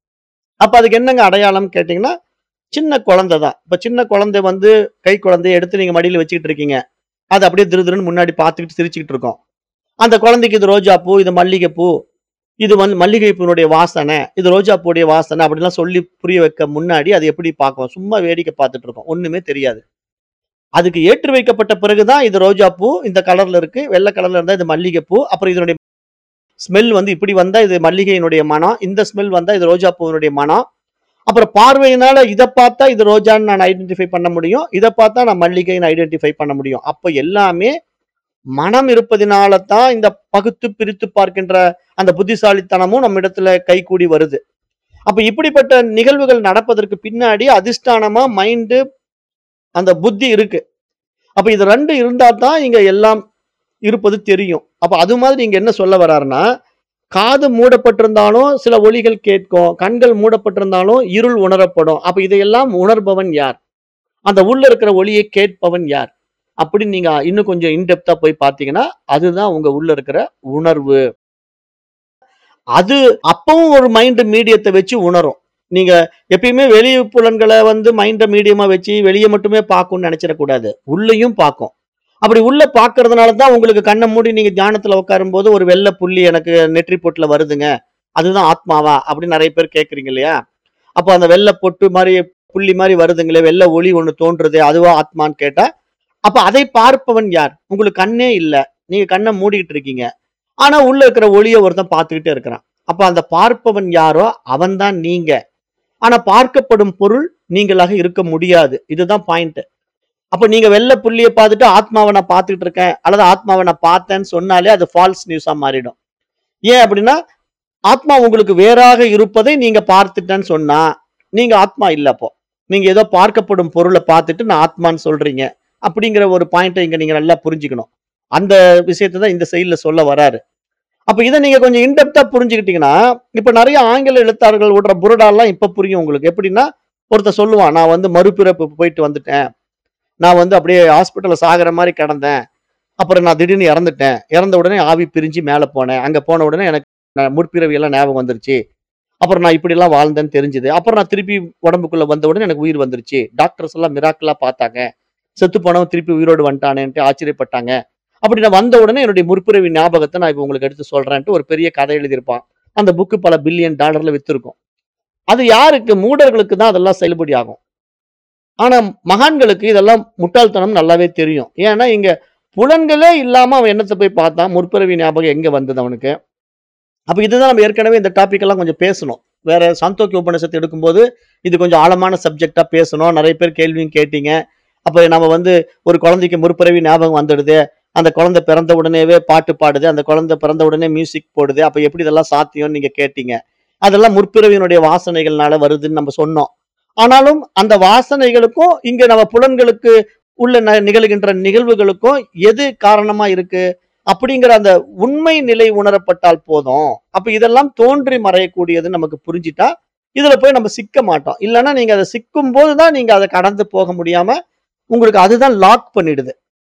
அப்ப அதுக்கு என்னங்க அடையாளம் கேட்டீங்கன்னா சின்ன குழந்தை தான் இப்ப சின்ன குழந்தை வந்து கை குழந்தைய எடுத்து நீங்க மடியில வச்சுக்கிட்டு இருக்கீங்க அது அப்படியே திரு திருன்னு முன்னாடி பார்த்துக்கிட்டு சிரிச்சுக்கிட்டு இருக்கோம் அந்த குழந்தைக்கு இது ரோஜா பூ இது மல்லிகைப்பூ இது வந்து மல்லிகை பூனுடைய வாசனை இது ரோஜா பூடைய வாசனை அப்படிலாம் சொல்லி புரிய வைக்க முன்னாடி அது எப்படி பார்க்கும் சும்மா வேடிக்கை பார்த்துட்டு இருக்கோம் ஒண்ணுமே தெரியாது அதுக்கு ஏற்றி வைக்கப்பட்ட பிறகுதான் இது ரோஜா பூ இந்த கலர்ல இருக்கு வெள்ளை கலர்ல இருந்தா இது மல்லிகை பூ அப்புறம் இதனுடைய ஸ்மெல் வந்து இப்படி வந்தா இது மல்லிகையினுடைய மனம் இந்த ஸ்மெல் வந்தா இது ரோஜா பூவினுடைய மனம் அப்புறம் பார்வையினால இதை பார்த்தா இது ரோஜான்னு நான் ஐடென்டிஃபை பண்ண முடியும் இதை பார்த்தா நான் மல்லிகைன்னு ஐடென்டிஃபை பண்ண முடியும் அப்ப எல்லாமே மனம் இருப்பதினால தான் இந்த பகுத்து பிரித்து பார்க்கின்ற அந்த புத்திசாலித்தனமும் நம்ம இடத்துல கைகூடி வருது அப்ப இப்படிப்பட்ட நிகழ்வுகள் நடப்பதற்கு பின்னாடி அதிஷ்டானமா மைண்டு அந்த புத்தி இருக்கு அப்ப இது ரெண்டு இருந்தா தான் இங்க எல்லாம் இருப்பது தெரியும் அப்ப அது மாதிரி இங்க என்ன சொல்ல வர்றாருன்னா காது மூடப்பட்டிருந்தாலும் சில ஒலிகள் கேட்கும் கண்கள் மூடப்பட்டிருந்தாலும் இருள் உணரப்படும் அப்ப இதையெல்லாம் உணர்பவன் யார் அந்த உள்ள இருக்கிற ஒளியை கேட்பவன் யார் அப்படின்னு நீங்க இன்னும் கொஞ்சம் இன்டெப்தா போய் பார்த்தீங்கன்னா அதுதான் உங்க உள்ள இருக்கிற உணர்வு அது அப்பவும் ஒரு மைண்ட் மீடியத்தை வச்சு உணரும் நீங்க எப்பயுமே வெளி புலன்களை வந்து மைண்ட மீடியமா வச்சு வெளியே மட்டுமே பார்க்கும்னு நினைச்சிடக்கூடாது உள்ளேயும் பார்க்கும் அப்படி உள்ள பார்க்கறதுனால தான் உங்களுக்கு கண்ணை மூடி நீங்க தியானத்துல உட்காரும்போது ஒரு வெள்ளை புள்ளி எனக்கு நெற்றி பொட்டுல வருதுங்க அதுதான் ஆத்மாவா அப்படின்னு நிறைய பேர் கேட்குறீங்க இல்லையா அப்போ அந்த வெள்ளை பொட்டு மாதிரி புள்ளி மாதிரி வருதுங்களே வெள்ளை ஒளி ஒன்று தோன்றுது அதுவா ஆத்மான்னு கேட்டா அப்ப அதை பார்ப்பவன் யார் உங்களுக்கு கண்ணே இல்ல நீங்க கண்ணை மூடிக்கிட்டு இருக்கீங்க ஆனா உள்ள இருக்கிற ஒளியை ஒருத்தன் பார்த்துக்கிட்டே இருக்கிறான் அப்ப அந்த பார்ப்பவன் யாரோ அவன்தான் நீங்க ஆனா பார்க்கப்படும் பொருள் நீங்களாக இருக்க முடியாது இதுதான் பாயிண்ட் அப்ப நீங்க வெள்ளை புள்ளிய பார்த்துட்டு ஆத்மாவை நான் பார்த்துக்கிட்டு இருக்கேன் அல்லது ஆத்மாவை நான் பார்த்தேன்னு சொன்னாலே அது ஃபால்ஸ் நியூஸா மாறிடும் ஏன் அப்படின்னா ஆத்மா உங்களுக்கு வேறாக இருப்பதை நீங்க பார்த்துட்டேன்னு சொன்னா நீங்க ஆத்மா இல்ல அப்போ நீங்க ஏதோ பார்க்கப்படும் பொருளை பார்த்துட்டு நான் ஆத்மான்னு சொல்றீங்க அப்படிங்கிற ஒரு பாயிண்ட்டை இங்க நீங்க நல்லா புரிஞ்சுக்கணும் அந்த விஷயத்தை தான் இந்த சைட்ல சொல்ல வராரு அப்ப இதை நீங்க கொஞ்சம் இன்டெப்தா புரிஞ்சுக்கிட்டீங்கன்னா இப்ப நிறைய ஆங்கில எழுத்தாளர்கள் விடுற புரடாலாம் இப்ப புரியும் உங்களுக்கு எப்படின்னா ஒருத்தர் சொல்லுவான் நான் வந்து மறுபிறப்பு போயிட்டு வந்துட்டேன் நான் வந்து அப்படியே ஹாஸ்பிட்டல்ல சாகிற மாதிரி கிடந்தேன் அப்புறம் நான் திடீர்னு இறந்துட்டேன் இறந்த உடனே ஆவி பிரிஞ்சு மேலே போனேன் அங்க போன உடனே எனக்கு நான் முற்பிறவி எல்லாம் ஞாபகம் வந்துருச்சு அப்புறம் நான் இப்படி எல்லாம் வாழ்ந்தேன்னு தெரிஞ்சுது அப்புறம் நான் திருப்பி உடம்புக்குள்ள வந்த உடனே எனக்கு உயிர் வந்துருச்சு டாக்டர்ஸ் எல்லாம் மிராக்கிளா பார்த்தாங்க செத்து போனவன் திருப்பி உயிரோடு வந்துட்டானேன்ட்டு ஆச்சரியப்பட்டாங்க அப்படி நான் வந்த உடனே என்னுடைய முற்பிறவி ஞாபகத்தை நான் இப்போ உங்களுக்கு எடுத்து சொல்றேன்ட்டு ஒரு பெரிய கதை எழுதியிருப்பான் அந்த புக்கு பல பில்லியன் டாலர்ல வித்திருக்கும் அது யாருக்கு மூடர்களுக்கு தான் அதெல்லாம் செல்லுபடி ஆகும் ஆனா மகான்களுக்கு இதெல்லாம் முட்டாள்தனம் நல்லாவே தெரியும் ஏன்னா இங்க புலன்களே இல்லாம அவன் என்னத்தை போய் பார்த்தான் முற்பிறவி ஞாபகம் எங்க வந்தது அவனுக்கு அப்ப இதுதான் நம்ம ஏற்கனவே இந்த டாபிக் எல்லாம் கொஞ்சம் பேசணும் வேற சாந்தோக்கிய உபநிஷத்தை எடுக்கும்போது இது கொஞ்சம் ஆழமான சப்ஜெக்டா பேசணும் நிறைய பேர் கேள்வியும் கேட்டீங்க அப்ப நம்ம வந்து ஒரு குழந்தைக்கு முற்பிறவி ஞாபகம் வந்துடுது அந்த குழந்தை பிறந்த உடனேவே பாட்டு பாடுது அந்த குழந்தை பிறந்த உடனே மியூசிக் போடுது அப்ப எப்படி இதெல்லாம் சாத்தியம்னு நீங்க கேட்டீங்க அதெல்லாம் முற்பிறவியினுடைய வாசனைகள்னால வருதுன்னு நம்ம சொன்னோம் ஆனாலும் அந்த வாசனைகளுக்கும் இங்க நம்ம புலன்களுக்கு உள்ள ந- நிகழ்கின்ற நிகழ்வுகளுக்கும் எது காரணமா இருக்கு அப்படிங்கிற அந்த உண்மை நிலை உணரப்பட்டால் போதும் அப்ப இதெல்லாம் தோன்றி மறையக்கூடியது நமக்கு புரிஞ்சிட்டா இதுல போய் நம்ம சிக்க மாட்டோம் இல்லைன்னா நீங்க அதை சிக்கும் போதுதான் நீங்க அதை கடந்து போக முடியாம உங்களுக்கு அதுதான் லாக் பண்ணிடுது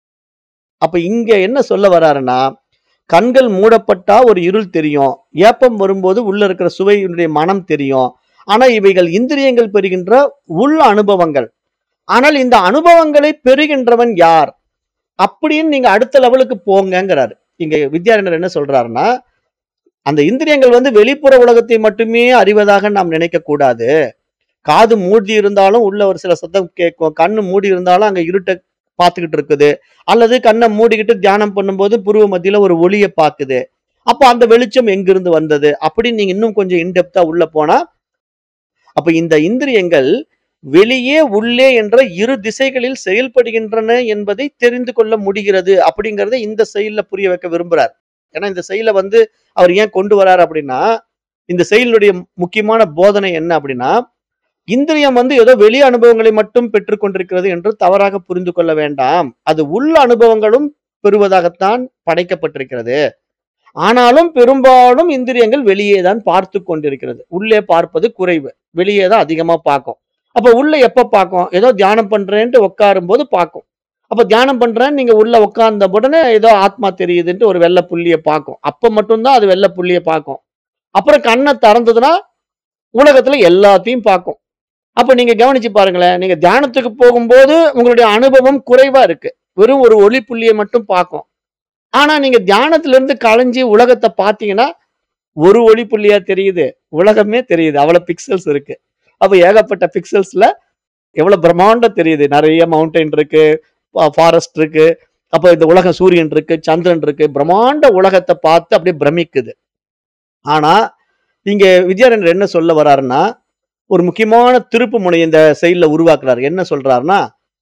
அப்ப இங்க என்ன சொல்ல வராருன்னா கண்கள் மூடப்பட்டா ஒரு இருள் தெரியும் ஏப்பம் வரும்போது உள்ள இருக்கிற சுவையினுடைய மனம் தெரியும் ஆனா இவைகள் இந்திரியங்கள் பெறுகின்ற உள் அனுபவங்கள் ஆனால் இந்த அனுபவங்களை பெறுகின்றவன் யார் அப்படின்னு நீங்க அடுத்த லெவலுக்கு போங்கங்கிறாரு இங்க வித்யாரண்யர் என்ன சொல்றாருன்னா அந்த இந்திரியங்கள் வந்து வெளிப்புற உலகத்தை மட்டுமே அறிவதாக நாம் நினைக்க கூடாது காது மூடி இருந்தாலும் உள்ள ஒரு சில சத்தம் கேட்கும் கண்ணு மூடி இருந்தாலும் அங்க இருட்டை பார்த்துக்கிட்டு இருக்குது அல்லது கண்ணை மூடிக்கிட்டு தியானம் பண்ணும்போது புருவ மத்தியில ஒரு ஒளியை பார்க்குது அப்ப அந்த வெளிச்சம் எங்கிருந்து வந்தது அப்படின்னு நீங்க இன்னும் கொஞ்சம் இன்டெப்தா உள்ள போனா அப்ப இந்த இந்திரியங்கள் வெளியே உள்ளே என்ற இரு திசைகளில் செயல்படுகின்றன என்பதை தெரிந்து கொள்ள முடிகிறது அப்படிங்கறத இந்த செயல்ல புரிய வைக்க விரும்புறார் ஏன்னா இந்த செயலை வந்து அவர் ஏன் கொண்டு வரார் அப்படின்னா இந்த செயலுடைய முக்கியமான போதனை என்ன அப்படின்னா இந்திரியம் வந்து ஏதோ வெளி அனுபவங்களை மட்டும் பெற்றுக்கொண்டிருக்கிறது என்று தவறாக புரிந்து கொள்ள வேண்டாம் அது உள்ள அனுபவங்களும் பெறுவதாகத்தான் படைக்கப்பட்டிருக்கிறது ஆனாலும் பெரும்பாலும் இந்திரியங்கள் வெளியே தான் பார்த்து கொண்டிருக்கிறது உள்ளே பார்ப்பது குறைவு வெளியே தான் அதிகமா பார்க்கும் அப்ப உள்ள எப்ப பார்க்கும் ஏதோ தியானம் பண்றேன்ட்டு உட்காரும் போது பார்க்கும் அப்ப தியானம் பண்றேன் நீங்க உள்ள உட்கார்ந்த உடனே ஏதோ ஆத்மா தெரியுதுன்ட்டு ஒரு வெள்ளை புள்ளிய பார்க்கும் அப்ப மட்டும்தான் அது வெள்ளை புள்ளிய பார்க்கும் அப்புறம் கண்ணை திறந்ததுன்னா உலகத்துல எல்லாத்தையும் பார்க்கும் அப்ப நீங்க கவனிச்சு பாருங்களேன் நீங்க தியானத்துக்கு போகும்போது உங்களுடைய அனுபவம் குறைவா இருக்கு வெறும் ஒரு ஒளி புள்ளியை மட்டும் பார்க்கும் ஆனா நீங்க தியானத்துல இருந்து களைஞ்சி உலகத்தை பார்த்தீங்கன்னா ஒரு ஒளி புள்ளியா தெரியுது உலகமே தெரியுது அவ்வளவு பிக்சல்ஸ் இருக்கு அப்ப ஏகப்பட்ட பிக்சல்ஸ்ல எவ்வளவு பிரம்மாண்டம் தெரியுது நிறைய மவுண்டைன் இருக்கு ஃபாரஸ்ட் இருக்கு அப்ப இந்த உலகம் சூரியன் இருக்கு சந்திரன் இருக்கு பிரம்மாண்ட உலகத்தை பார்த்து அப்படியே பிரமிக்குது ஆனா இங்க வித்யாரண்யர் என்ன சொல்ல வர்றாருன்னா ஒரு முக்கியமான திருப்பு முனை இந்த செயல்ல உருவாக்குறாரு என்ன சொல்றாருன்னா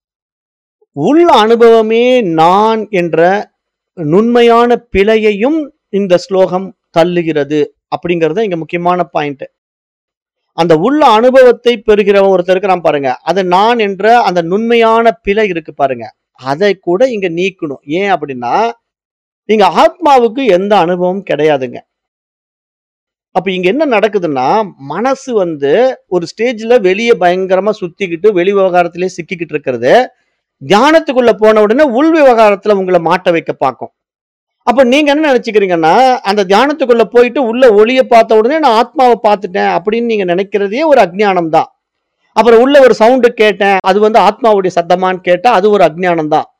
உள்ள அனுபவமே நான் என்ற நுண்மையான பிழையையும் இந்த ஸ்லோகம் தள்ளுகிறது அப்படிங்கறது இங்க முக்கியமான பாயிண்ட் அந்த உள்ள அனுபவத்தை பெறுகிறவன் ஒருத்தர் இருக்கிறான் பாருங்க அது நான் என்ற அந்த நுண்மையான பிழை இருக்கு பாருங்க அதை கூட இங்க நீக்கணும் ஏன் அப்படின்னா இங்க ஆத்மாவுக்கு எந்த அனுபவம் கிடையாதுங்க அப்ப இங்க என்ன நடக்குதுன்னா மனசு வந்து ஒரு ஸ்டேஜ்ல வெளியே பயங்கரமா சுத்திக்கிட்டு வெளி விவகாரத்திலே சிக்கிக்கிட்டு இருக்கிறது தியானத்துக்குள்ள போன உடனே உள் விவகாரத்துல உங்களை மாட்ட வைக்க பார்க்கும் அப்ப நீங்க என்ன நினைச்சுக்கிறீங்கன்னா அந்த தியானத்துக்குள்ள போயிட்டு உள்ள ஒளியை பார்த்த உடனே நான் ஆத்மாவை பார்த்துட்டேன் அப்படின்னு நீங்க நினைக்கிறதே ஒரு அஜ்ஞானம் தான் அப்புறம் உள்ள ஒரு சவுண்டு கேட்டேன் அது வந்து ஆத்மாவுடைய சத்தமான்னு கேட்டா அது ஒரு அஜ்ஞானம் தான்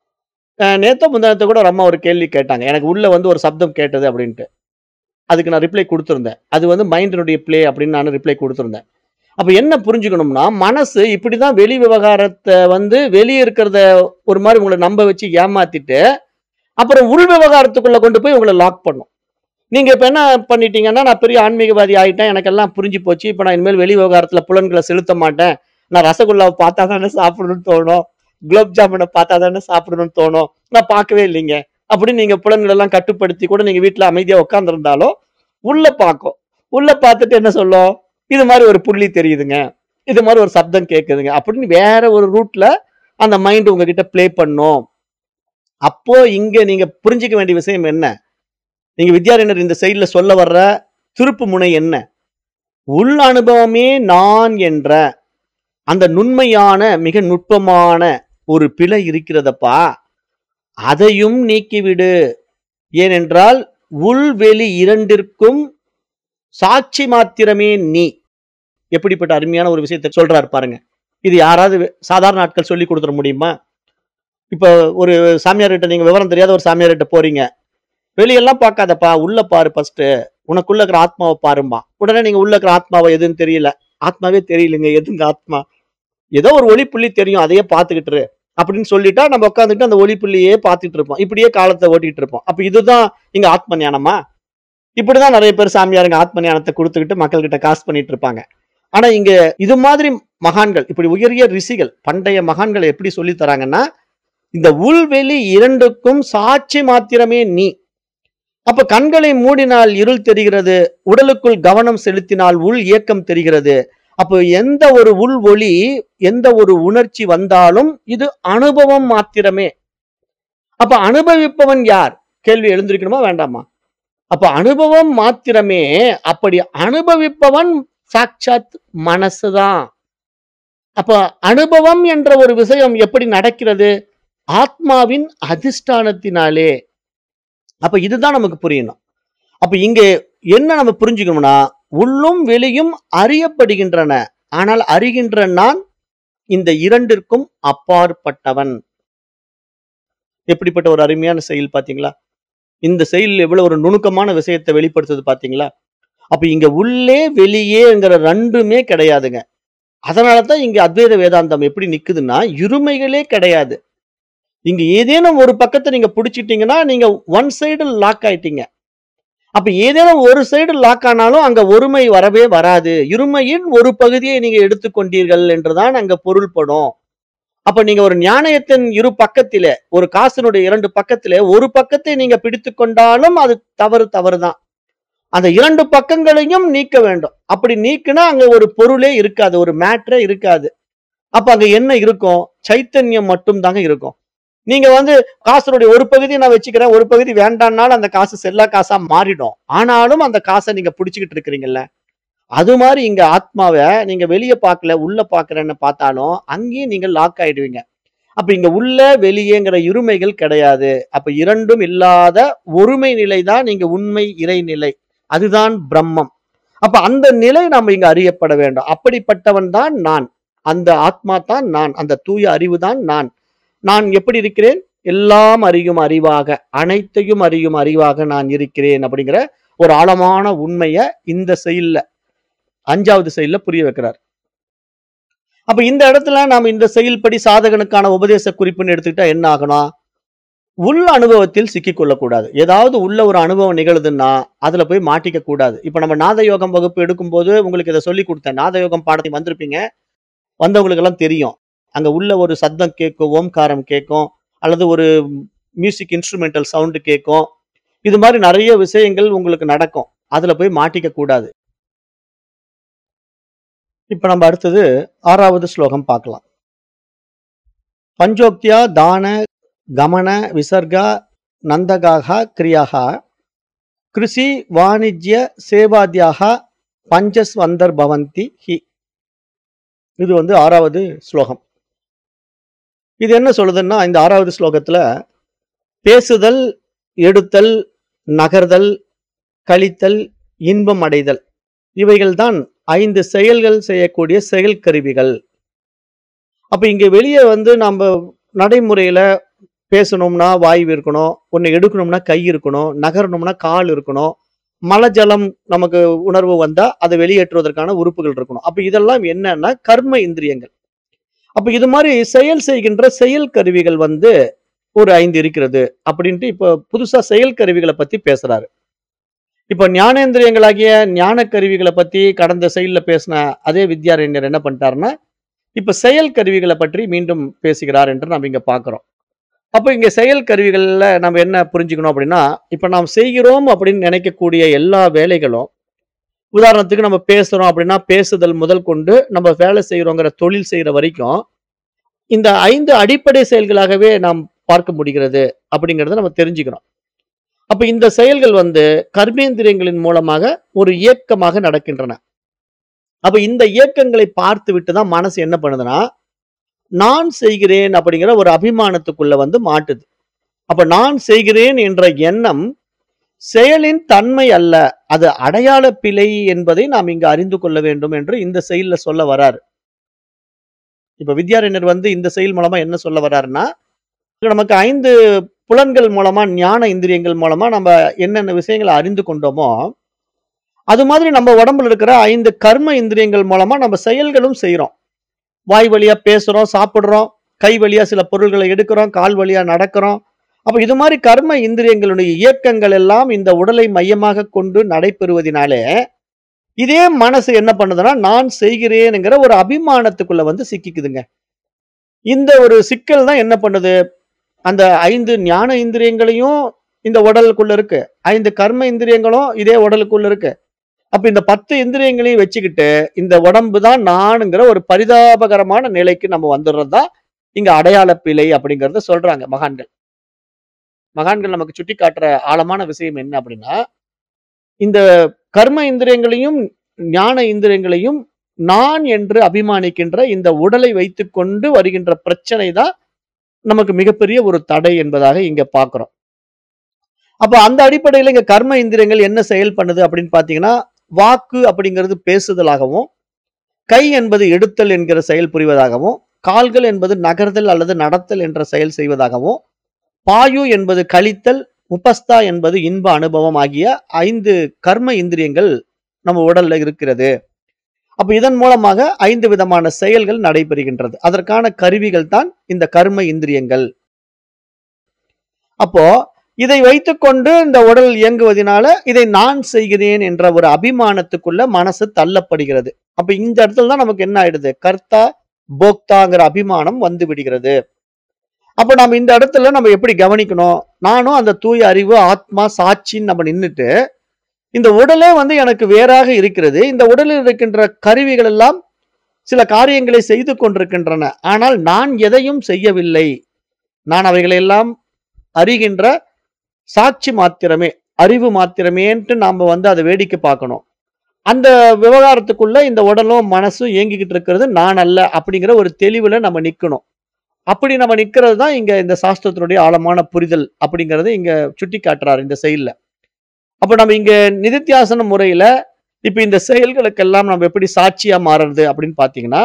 நேத்த முந்தானத்தை கூட ஒரு அம்மா ஒரு கேள்வி கேட்டாங்க எனக்கு உள்ள வந்து ஒரு சப்தம் கேட்டது அப்படின்ட்டு அதுக்கு நான் ரிப்ளை கொடுத்துருந்தேன் அது வந்து மைண்டினுடைய ப்ளே அப்படின்னு நான் ரிப்ளை கொடுத்துருந்தேன் அப்ப என்ன புரிஞ்சுக்கணும்னா மனசு இப்படிதான் வெளி விவகாரத்தை வந்து வெளியே இருக்கிறத ஒரு மாதிரி உங்களை நம்ப வச்சு ஏமாத்திட்டு அப்புறம் உள் விவகாரத்துக்குள்ள கொண்டு போய் உங்களை லாக் பண்ணும் நீங்க இப்ப என்ன பண்ணிட்டீங்கன்னா நான் பெரிய ஆன்மீகவாதி ஆயிட்டேன் எனக்கு எல்லாம் புரிஞ்சு போச்சு இப்ப நான் இனிமேல் வெளி விவகாரத்துல புலன்களை செலுத்த மாட்டேன் நான் ரசகுல்லாவை பார்த்தா தானே சாப்பிடணும்னு தோணும் குலோப் ஜாமுனை பார்த்தா தானே சாப்பிடணும்னு தோணும் நான் பார்க்கவே இல்லைங்க அப்படின்னு நீங்க புலன்கள் எல்லாம் கட்டுப்படுத்தி கூட நீங்க வீட்டுல அமைதியா உட்காந்துருந்தாலும் உள்ள பார்க்கும் உள்ள பார்த்துட்டு என்ன சொல்லும் இது மாதிரி ஒரு புள்ளி தெரியுதுங்க இது மாதிரி ஒரு சப்தம் கேட்குதுங்க அப்படின்னு வேற ஒரு ரூட்ல அந்த மைண்ட் உங்ககிட்ட ப்ளே பண்ணும் அப்போ இங்க நீங்க புரிஞ்சுக்க வேண்டிய விஷயம் என்ன நீங்க வித்யாரண்யர் இந்த சைட்ல சொல்ல வர்ற திருப்பு முனை என்ன உள் அனுபவமே நான் என்ற அந்த நுண்மையான மிக நுட்பமான ஒரு பிழை இருக்கிறதப்பா அதையும் நீக்கிவிடு ஏனென்றால் உள்வெளி இரண்டிற்கும் சாட்சி மாத்திரமே நீ எப்படிப்பட்ட அருமையான ஒரு விஷயத்தை சொல்றாரு பாருங்க இது யாராவது சாதாரண ஆட்கள் சொல்லி கொடுத்துட முடியுமா இப்போ ஒரு சாமியார்கிட்ட நீங்க விவரம் தெரியாத ஒரு சாமியார்கிட்ட போறீங்க வெளியெல்லாம் பார்க்காதப்பா உள்ள பாரு ஃபர்ஸ்ட் உனக்குள்ள இருக்கிற ஆத்மாவை பாருமா உடனே நீங்க உள்ள இருக்கிற ஆத்மாவை எதுன்னு தெரியல ஆத்மாவே தெரியலங்க எதுங்க ஆத்மா ஏதோ ஒரு ஒளி புள்ளி தெரியும் அதையே பார்த்துக்கிட்டு இரு அப்படின்னு சொல்லிட்டா நம்ம உட்காந்துட்டு அந்த ஒளி புள்ளியே பார்த்துட்டு இருப்போம் இப்படியே காலத்தை ஓட்டிட்டு இருப்போம் அப்ப இதுதான் இங்க ஆத்ம ஞானமா இப்படிதான் நிறைய பேர் சாமியாருங்க ஆத்ம ஞானத்தை கொடுத்துக்கிட்டு மக்கள்கிட்ட காசு பண்ணிட்டு இருப்பாங்க ஆனா இங்க இது மாதிரி மகான்கள் இப்படி உயரிய ரிஷிகள் பண்டைய மகான்கள் எப்படி சொல்லி தராங்கன்னா இந்த உள்வெளி இரண்டுக்கும் சாட்சி மாத்திரமே நீ அப்ப கண்களை மூடினால் இருள் தெரிகிறது உடலுக்குள் கவனம் செலுத்தினால் உள் இயக்கம் தெரிகிறது அப்போ எந்த ஒரு உள் ஒளி எந்த ஒரு உணர்ச்சி வந்தாலும் இது அனுபவம் மாத்திரமே அப்ப அனுபவிப்பவன் யார் கேள்வி எழுந்திருக்கணுமா வேண்டாமா அப்ப அனுபவம் மாத்திரமே அப்படி அனுபவிப்பவன் சாட்சாத் மனசுதான் அப்ப அனுபவம் என்ற ஒரு விஷயம் எப்படி நடக்கிறது ஆத்மாவின் அதிஷ்டானத்தினாலே அப்ப இதுதான் நமக்கு புரியணும் அப்ப இங்க என்ன நம்ம புரிஞ்சுக்கணும்னா உள்ளும் வெளியும் அறியப்படுகின்றன ஆனால் அறிகின்ற நான் இந்த இரண்டிற்கும் அப்பாற்பட்டவன் எப்படிப்பட்ட ஒரு அருமையான செயல் பாத்தீங்களா இந்த செயல் எவ்வளவு ஒரு நுணுக்கமான விஷயத்தை வெளிப்படுத்துது பாத்தீங்களா அப்ப இங்க உள்ளே வெளியேங்கிற ரெண்டுமே கிடையாதுங்க அதனாலதான் இங்க அத்வைத வேதாந்தம் எப்படி நிக்குதுன்னா இருமைகளே கிடையாது இங்க ஏதேனும் ஒரு பக்கத்தை நீங்க பிடிச்சிட்டீங்கன்னா நீங்க ஒன் சைடு லாக் ஆயிட்டீங்க அப்ப ஏதேனும் ஒரு சைடு லாக் ஆனாலும் அங்க ஒருமை வரவே வராது இருமையின் ஒரு பகுதியை நீங்க எடுத்துக்கொண்டீர்கள் என்றுதான் அங்க பொருள்படும் அப்ப நீங்க ஒரு ஞானயத்தின் இரு பக்கத்திலே ஒரு காசினுடைய இரண்டு பக்கத்திலே ஒரு பக்கத்தை நீங்க பிடித்து கொண்டாலும் அது தவறு தவறுதான் அந்த இரண்டு பக்கங்களையும் நீக்க வேண்டும் அப்படி நீக்கினா அங்க ஒரு பொருளே இருக்காது ஒரு மேட்ரே இருக்காது அப்ப அங்க என்ன இருக்கும் சைத்தன்யம் மட்டும் தாங்க இருக்கும் நீங்க வந்து காசனுடைய ஒரு பகுதி நான் வச்சுக்கிறேன் ஒரு பகுதி வேண்டாம்னாலும் அந்த காசு செல்லா காசா மாறிடும் ஆனாலும் அந்த காசை நீங்க பிடிச்சுக்கிட்டு இருக்கிறீங்கல்ல அது மாதிரி இங்க ஆத்மாவை நீங்க வெளியே பார்க்கல உள்ள பார்க்கறேன்னு பார்த்தாலும் அங்கேயும் நீங்க லாக் ஆயிடுவீங்க அப்ப இங்க உள்ள வெளியேங்கிற இருமைகள் கிடையாது அப்ப இரண்டும் இல்லாத ஒருமை நிலை தான் நீங்க உண்மை இறைநிலை அதுதான் பிரம்மம் அப்ப அந்த நிலை நம்ம இங்க அறியப்பட வேண்டும் அப்படிப்பட்டவன் தான் நான் அந்த ஆத்மா தான் நான் அந்த தூய அறிவு தான் நான் நான் எப்படி இருக்கிறேன் எல்லாம் அறியும் அறிவாக அனைத்தையும் அறியும் அறிவாக நான் இருக்கிறேன் அப்படிங்கிற ஒரு ஆழமான உண்மைய இந்த செயல்ல அஞ்சாவது செயல்ல புரிய வைக்கிறார் அப்ப இந்த இடத்துல நாம இந்த செயல்படி சாதகனுக்கான உபதேச குறிப்புன்னு எடுத்துக்கிட்டா என்ன ஆகணும் உள் அனுபவத்தில் சிக்கிக் கொள்ளக்கூடாது ஏதாவது உள்ள ஒரு அனுபவம் நிகழுதுன்னா அதுல போய் மாட்டிக்க கூடாது இப்ப நம்ம நாத யோகம் வகுப்பு எடுக்கும்போது உங்களுக்கு இதை சொல்லி கொடுத்தேன் நாத யோகம் பாடத்தை வந்திருப்பீங்க வந்தவங்களுக்கு எல்லாம் தெரியும் அங்க உள்ள ஒரு சத்தம் கேட்கும் ஓம்காரம் கேட்கும் அல்லது ஒரு மியூசிக் இன்ஸ்ட்ருமெண்டல் சவுண்டு கேட்கும் இது மாதிரி நிறைய விஷயங்கள் உங்களுக்கு நடக்கும் அதுல போய் மாட்டிக்க கூடாது இப்ப நம்ம அடுத்தது ஆறாவது ஸ்லோகம் பார்க்கலாம் பஞ்சோக்தியா தான கமன விசர்கா நந்தகாக கிரியாக கிருஷி வாணிஜ்ய சேவாத்யாக பஞ்சஸ்வந்தர் பவந்தி ஹி இது வந்து ஆறாவது ஸ்லோகம் இது என்ன சொல்லுதுன்னா இந்த ஆறாவது ஸ்லோகத்துல பேசுதல் எடுத்தல் நகர்தல் கழித்தல் இன்பம் அடைதல் இவைகள்தான் ஐந்து செயல்கள் செய்யக்கூடிய செயல் கருவிகள் அப்ப இங்க வெளியே வந்து நம்ம நடைமுறையில பேசணும்னா வாய்வு இருக்கணும் ஒன்னு எடுக்கணும்னா கை இருக்கணும் நகரணும்னா கால் இருக்கணும் மலை ஜலம் நமக்கு உணர்வு வந்தா அதை வெளியேற்றுவதற்கான உறுப்புகள் இருக்கணும் அப்ப இதெல்லாம் என்னன்னா கர்ம இந்திரியங்கள் அப்ப இது மாதிரி செயல் செய்கின்ற செயல் கருவிகள் வந்து ஒரு ஐந்து இருக்கிறது அப்படின்ட்டு இப்ப புதுசா செயல் கருவிகளை பத்தி பேசுறாரு இப்ப ஞானேந்திரியங்களாகிய ஞான கருவிகளை பத்தி கடந்த செயல்ல பேசின அதே வித்யாரண்யர் என்ன பண்ணிட்டாருன்னா இப்ப செயல் கருவிகளை பற்றி மீண்டும் பேசுகிறார் என்று நம்ம இங்க பாக்குறோம் அப்ப இங்க செயல் கருவிகள்ல நம்ம என்ன புரிஞ்சுக்கணும் அப்படின்னா இப்ப நாம் செய்கிறோம் அப்படின்னு நினைக்கக்கூடிய எல்லா வேலைகளும் உதாரணத்துக்கு நம்ம பேசுறோம் அப்படின்னா பேசுதல் முதல் கொண்டு நம்ம வேலை செய்யறோங்கிற தொழில் செய்யற வரைக்கும் இந்த ஐந்து அடிப்படை செயல்களாகவே நாம் பார்க்க முடிகிறது அப்படிங்கறத நம்ம தெரிஞ்சுக்கணும் அப்ப இந்த செயல்கள் வந்து கர்மேந்திரியங்களின் மூலமாக ஒரு இயக்கமாக நடக்கின்றன அப்ப இந்த இயக்கங்களை பார்த்து விட்டு தான் மனசு என்ன பண்ணுதுன்னா நான் செய்கிறேன் அப்படிங்கிற ஒரு அபிமானத்துக்குள்ள வந்து மாட்டுது அப்ப நான் செய்கிறேன் என்ற எண்ணம் செயலின் தன்மை அல்ல அது அடையாள பிழை என்பதை நாம் இங்கு அறிந்து கொள்ள வேண்டும் என்று இந்த செயல்ல சொல்ல வராரு இப்ப வித்யாரண்யர் வந்து இந்த செயல் மூலமா என்ன சொல்ல வர்றாருன்னா நமக்கு ஐந்து புலன்கள் மூலமா ஞான இந்திரியங்கள் மூலமா நம்ம என்னென்ன விஷயங்களை அறிந்து கொண்டோமோ அது மாதிரி நம்ம உடம்புல இருக்கிற ஐந்து கர்ம இந்திரியங்கள் மூலமா நம்ம செயல்களும் செய்றோம் வாய் வழியா பேசுறோம் சாப்பிடுறோம் கை வழியா சில பொருள்களை எடுக்கிறோம் கால் வழியா நடக்கிறோம் அப்ப இது மாதிரி கர்ம இந்திரியங்களுடைய இயக்கங்கள் எல்லாம் இந்த உடலை மையமாக கொண்டு நடைபெறுவதினாலே இதே மனசு என்ன பண்ணுதுன்னா நான் செய்கிறேனுங்கிற ஒரு அபிமானத்துக்குள்ள வந்து சிக்கிக்குதுங்க இந்த ஒரு சிக்கல் தான் என்ன பண்ணுது அந்த ஐந்து ஞான இந்திரியங்களையும் இந்த உடலுக்குள்ள இருக்கு ஐந்து கர்ம இந்திரியங்களும் இதே உடலுக்குள்ள இருக்கு அப்ப இந்த பத்து இந்திரியங்களையும் வச்சுக்கிட்டு இந்த உடம்பு தான் நானுங்கிற ஒரு பரிதாபகரமான நிலைக்கு நம்ம வந்துடுறது தான் இங்க அடையாள பிழை அப்படிங்கறத சொல்றாங்க மகான்கள் மகான்கள் நமக்கு சுட்டி காட்டுற ஆழமான விஷயம் என்ன அப்படின்னா இந்த கர்ம இந்திரியங்களையும் ஞான இந்திரியங்களையும் நான் என்று அபிமானிக்கின்ற இந்த உடலை வைத்துக்கொண்டு வருகின்ற பிரச்சனை தான் நமக்கு மிகப்பெரிய ஒரு தடை என்பதாக இங்க பாக்குறோம் அப்ப அந்த அடிப்படையில இங்க கர்ம இந்திரியங்கள் என்ன செயல் பண்ணுது அப்படின்னு பாத்தீங்கன்னா வாக்கு அப்படிங்கிறது பேசுதலாகவும் கை என்பது எடுத்தல் என்கிற செயல் புரிவதாகவும் கால்கள் என்பது நகர்தல் அல்லது நடத்தல் என்ற செயல் செய்வதாகவும் பாயு என்பது கழித்தல் உபஸ்தா என்பது இன்ப அனுபவம் ஆகிய ஐந்து கர்ம இந்திரியங்கள் நம்ம உடல்ல இருக்கிறது அப்ப இதன் மூலமாக ஐந்து விதமான செயல்கள் நடைபெறுகின்றது அதற்கான கருவிகள் தான் இந்த கர்ம இந்திரியங்கள் அப்போ இதை வைத்துக்கொண்டு இந்த உடல் இயங்குவதனால இதை நான் செய்கிறேன் என்ற ஒரு அபிமானத்துக்குள்ள மனசு தள்ளப்படுகிறது அப்ப இந்த இடத்துல தான் நமக்கு என்ன ஆயிடுது கர்த்தா போக்தாங்கிற அபிமானம் வந்து விடுகிறது அப்ப நம்ம இந்த இடத்துல நம்ம எப்படி கவனிக்கணும் நானும் அந்த தூய அறிவு ஆத்மா சாட்சின்னு நம்ம நின்னுட்டு இந்த உடலே வந்து எனக்கு வேறாக இருக்கிறது இந்த உடலில் இருக்கின்ற கருவிகள் எல்லாம் சில காரியங்களை செய்து கொண்டிருக்கின்றன ஆனால் நான் எதையும் செய்யவில்லை நான் அவைகளை எல்லாம் அறிகின்ற சாட்சி மாத்திரமே அறிவு மாத்திரமேன்ட்டு நாம வந்து அதை வேடிக்கை பார்க்கணும் அந்த விவகாரத்துக்குள்ள இந்த உடலும் மனசும் இயங்கிக்கிட்டு இருக்கிறது நான் அல்ல அப்படிங்கிற ஒரு தெளிவுல நம்ம நிக்கணும் அப்படி நம்ம நிக்கிறது தான் இங்க இந்த சாஸ்திரத்தினுடைய ஆழமான புரிதல் அப்படிங்கறது இங்க சுட்டி காட்டுறாரு இந்த செயல்ல அப்ப நம்ம இங்க நிதித்தியாசன முறையில இப்ப இந்த செயல்களுக்கெல்லாம் நம்ம எப்படி சாட்சியா மாறுறது அப்படின்னு பாத்தீங்கன்னா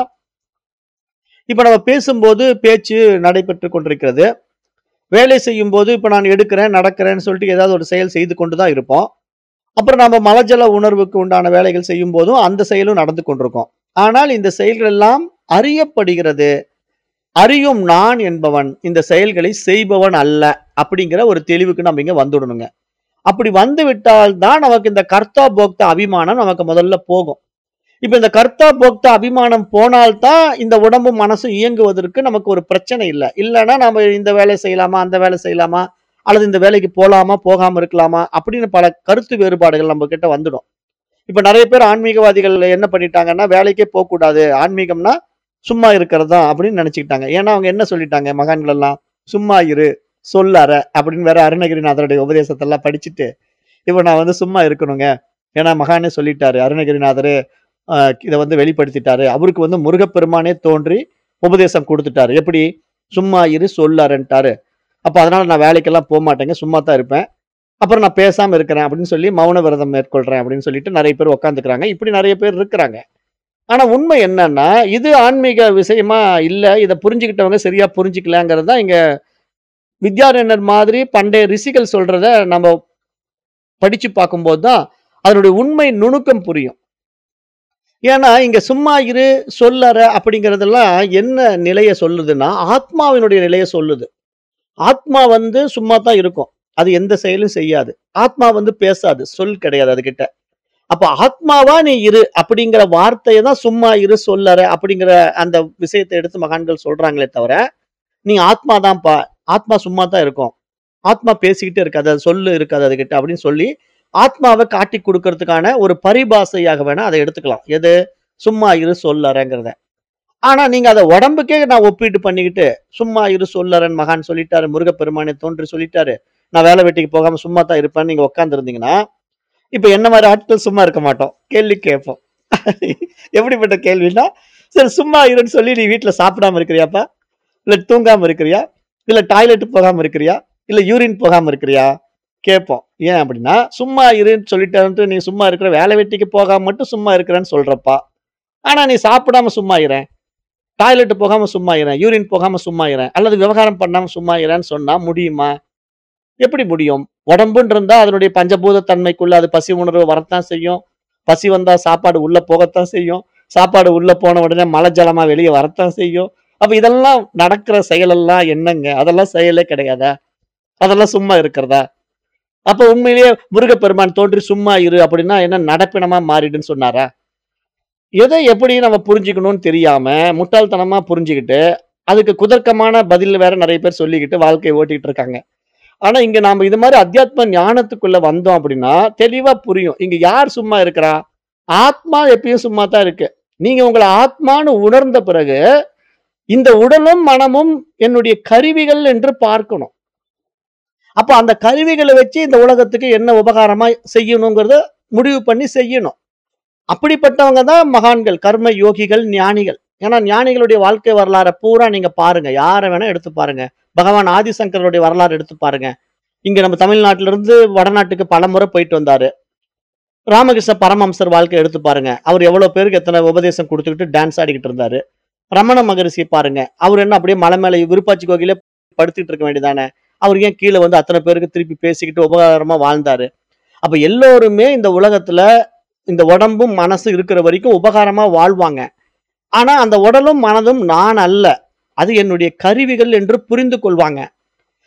இப்ப நம்ம பேசும்போது பேச்சு நடைபெற்று கொண்டிருக்கிறது வேலை செய்யும் போது இப்ப நான் எடுக்கிறேன் நடக்கிறேன்னு சொல்லிட்டு ஏதாவது ஒரு செயல் செய்து கொண்டு தான் இருப்போம் அப்புறம் நம்ம மலஜல உணர்வுக்கு உண்டான வேலைகள் செய்யும் போதும் அந்த செயலும் நடந்து கொண்டிருக்கும் ஆனால் இந்த செயல்கள் எல்லாம் அறியப்படுகிறது அறியும் நான் என்பவன் இந்த செயல்களை செய்பவன் அல்ல அப்படிங்கிற ஒரு தெளிவுக்கு நம்ம இங்க வந்துடணுங்க அப்படி வந்து விட்டால் தான் நமக்கு இந்த கர்த்தா போக்தா அபிமானம் நமக்கு முதல்ல போகும் இப்ப இந்த கர்த்தா போக்தா அபிமானம் போனால்தான் இந்த உடம்பும் மனசும் இயங்குவதற்கு நமக்கு ஒரு பிரச்சனை இல்லை இல்லைன்னா நம்ம இந்த வேலை செய்யலாமா அந்த வேலை செய்யலாமா அல்லது இந்த வேலைக்கு போலாமா போகாம இருக்கலாமா அப்படின்னு பல கருத்து வேறுபாடுகள் நம்ம கிட்ட வந்துடும் இப்ப நிறைய பேர் ஆன்மீகவாதிகள் என்ன பண்ணிட்டாங்கன்னா வேலைக்கே போக கூடாது ஆன்மீகம்னா சும்மா இருக்கிறது தான் அப்படின்னு நினைச்சுக்கிட்டாங்க ஏன்னா அவங்க என்ன சொல்லிட்டாங்க மகான்கள் எல்லாம் சும்மா இரு சொல்லார அப்படின்னு வேற அருணகிரிநாதருடைய உபதேசத்தெல்லாம் படிச்சுட்டு இப்போ நான் வந்து சும்மா இருக்கணுங்க ஏன்னா மகானே சொல்லிட்டாரு அருணகிரிநாதரு ஆஹ், இதை வந்து வெளிப்படுத்திட்டாரு அவருக்கு வந்து முருகப்பெருமானே தோன்றி உபதேசம் கொடுத்துட்டாரு எப்படி சும்மா இரு சொல்லாரன்ட்டாரு அப்போ அதனால நான் வேலைக்கெல்லாம் போக மாட்டேங்க சும்மா தான் இருப்பேன் அப்புறம் நான் பேசாம இருக்கிறேன் அப்படின்னு சொல்லி மௌன விரதம் மேற்கொள்றேன் அப்படின்னு சொல்லிட்டு நிறைய பேர் உட்காந்துக்கிறாங்க இப்படி நிறைய பேர் இருக்கிறாங்க ஆனா உண்மை என்னன்னா இது ஆன்மீக விஷயமா இல்ல இதை புரிஞ்சுக்கிட்டவங்க சரியா புரிஞ்சுக்கலங்கிறது தான் இங்க வித்யாரண்யர் மாதிரி பண்டைய ரிஷிகள் சொல்றத நம்ம படிச்சு பார்க்கும்போது தான் அதனுடைய உண்மை நுணுக்கம் புரியும் ஏன்னா இங்க சும்மா இரு சொல்லற அப்படிங்கறதெல்லாம் என்ன நிலையை சொல்லுதுன்னா ஆத்மாவினுடைய நிலையை சொல்லுது ஆத்மா வந்து சும்மா தான் இருக்கும் அது எந்த செயலும் செய்யாது ஆத்மா வந்து பேசாது சொல் கிடையாது அதுகிட்ட அப்ப ஆத்மாவா நீ இரு அப்படிங்கிற வார்த்தையை தான் சும்மா இரு சொல்லற அப்படிங்கிற அந்த விஷயத்தை எடுத்து மகான்கள் சொல்றாங்களே தவிர நீ ஆத்மா தான்ப்பா ஆத்மா சும்மா தான் இருக்கும் ஆத்மா பேசிக்கிட்டே இருக்காது அது சொல்லு இருக்காது அதுகிட்ட அப்படின்னு சொல்லி ஆத்மாவை காட்டி கொடுக்கறதுக்கான ஒரு பரிபாசையாக வேணா அதை எடுத்துக்கலாம் எது சும்மா இரு சொல்லறங்கிறத ஆனா நீங்க அதை உடம்புக்கே நான் ஒப்பீட்டு பண்ணிக்கிட்டு சும்மா இரு சொல்லறன் மகான் சொல்லிட்டாரு முருகப்பெருமானை தோன்றி சொல்லிட்டாரு நான் வேலை வெட்டிக்கு போகாம சும்மா தான் இருப்பேன் நீங்க உட்கார்ந்து இருந்தீங்கன்னா இப்ப என்ன மாதிரி ஆட்கள் சும்மா இருக்க மாட்டோம் கேள்வி கேட்போம் எப்படிப்பட்ட கேள்வின்னா சரி சும்மா இருன்னு சொல்லி நீ வீட்டுல சாப்பிடாம இருக்கிறியாப்பா இல்ல தூங்காம இருக்கிறியா இல்ல டாய்லெட் போகாம இருக்கிறியா இல்ல யூரின் போகாம இருக்கிறியா கேட்போம் ஏன் அப்படின்னா சும்மா இருன்னு சொல்லிட்டு நீ சும்மா இருக்கிற வேலை வெட்டிக்கு போகாம மட்டும் சும்மா இருக்கிறேன்னு சொல்றப்பா ஆனா நீ சாப்பிடாம சும்மா இறேன் டாய்லெட் போகாம சும்மா இறேன் யூரின் போகாம சும்மா இறேன் அல்லது விவகாரம் பண்ணாம சும்மா இறேன்னு சொன்னா முடியுமா எப்படி முடியும் உடம்புன்னு இருந்தா அதனுடைய பஞ்சபூத தன்மைக்குள்ள அது பசி உணர்வு வரத்தான் செய்யும் பசி வந்தா சாப்பாடு உள்ள போகத்தான் செய்யும் சாப்பாடு உள்ள போன உடனே மலை ஜலமா வெளியே வரத்தான் செய்யும் அப்ப இதெல்லாம் நடக்கிற செயலெல்லாம் என்னங்க அதெல்லாம் செயலே கிடையாதா அதெல்லாம் சும்மா இருக்கிறதா அப்ப உண்மையிலேயே முருகப்பெருமான் தோன்றி சும்மா இரு அப்படின்னா என்ன நடப்பினமா மாறிடுன்னு சொன்னாரா எதை எப்படி நம்ம புரிஞ்சுக்கணும்னு தெரியாம முட்டாள்தனமா புரிஞ்சுக்கிட்டு அதுக்கு குதர்க்கமான பதில் வேற நிறைய பேர் சொல்லிக்கிட்டு வாழ்க்கையை ஓட்டிட்டு இருக்காங்க ஆனா இங்க நாம இது மாதிரி அத்தியாத்ம ஞானத்துக்குள்ள வந்தோம் அப்படின்னா தெளிவா புரியும் இங்க யார் சும்மா இருக்கிறா ஆத்மா எப்பயும் சும்மா தான் இருக்கு நீங்க உங்களை ஆத்மான்னு உணர்ந்த பிறகு இந்த உடலும் மனமும் என்னுடைய கருவிகள் என்று பார்க்கணும் அப்ப அந்த கருவிகளை வச்சு இந்த உலகத்துக்கு என்ன உபகாரமா செய்யணுங்கிறத முடிவு பண்ணி செய்யணும் அப்படிப்பட்டவங்க தான் மகான்கள் கர்ம யோகிகள் ஞானிகள் ஏன்னா ஞானிகளுடைய வாழ்க்கை வரலாறை பூரா நீங்க பாருங்க யாரை வேணா எடுத்து பாருங்க பகவான் ஆதிசங்கருடைய வரலாறு எடுத்து பாருங்க இங்க நம்ம தமிழ்நாட்டில இருந்து வடநாட்டுக்கு பல முறை போயிட்டு வந்தாரு ராமகிருஷ்ண பரமஹம்சர் வாழ்க்கை எடுத்து பாருங்க அவர் எவ்வளவு பேருக்கு எத்தனை உபதேசம் கொடுத்துக்கிட்டு டான்ஸ் ஆடிக்கிட்டு இருந்தாரு ரமண மகரிஷி பாருங்க அவர் என்ன அப்படியே மலை மேல விருப்பாச்சி கோகிலே படுத்துட்டு இருக்க வேண்டியதானே அவர் ஏன் கீழே வந்து அத்தனை பேருக்கு திருப்பி பேசிக்கிட்டு உபகாரமா வாழ்ந்தாரு அப்ப எல்லோருமே இந்த உலகத்துல இந்த உடம்பும் மனசு இருக்கிற வரைக்கும் உபகாரமா வாழ்வாங்க ஆனா அந்த உடலும் மனதும் நான் அல்ல அது என்னுடைய கருவிகள் என்று புரிந்து கொள்வாங்க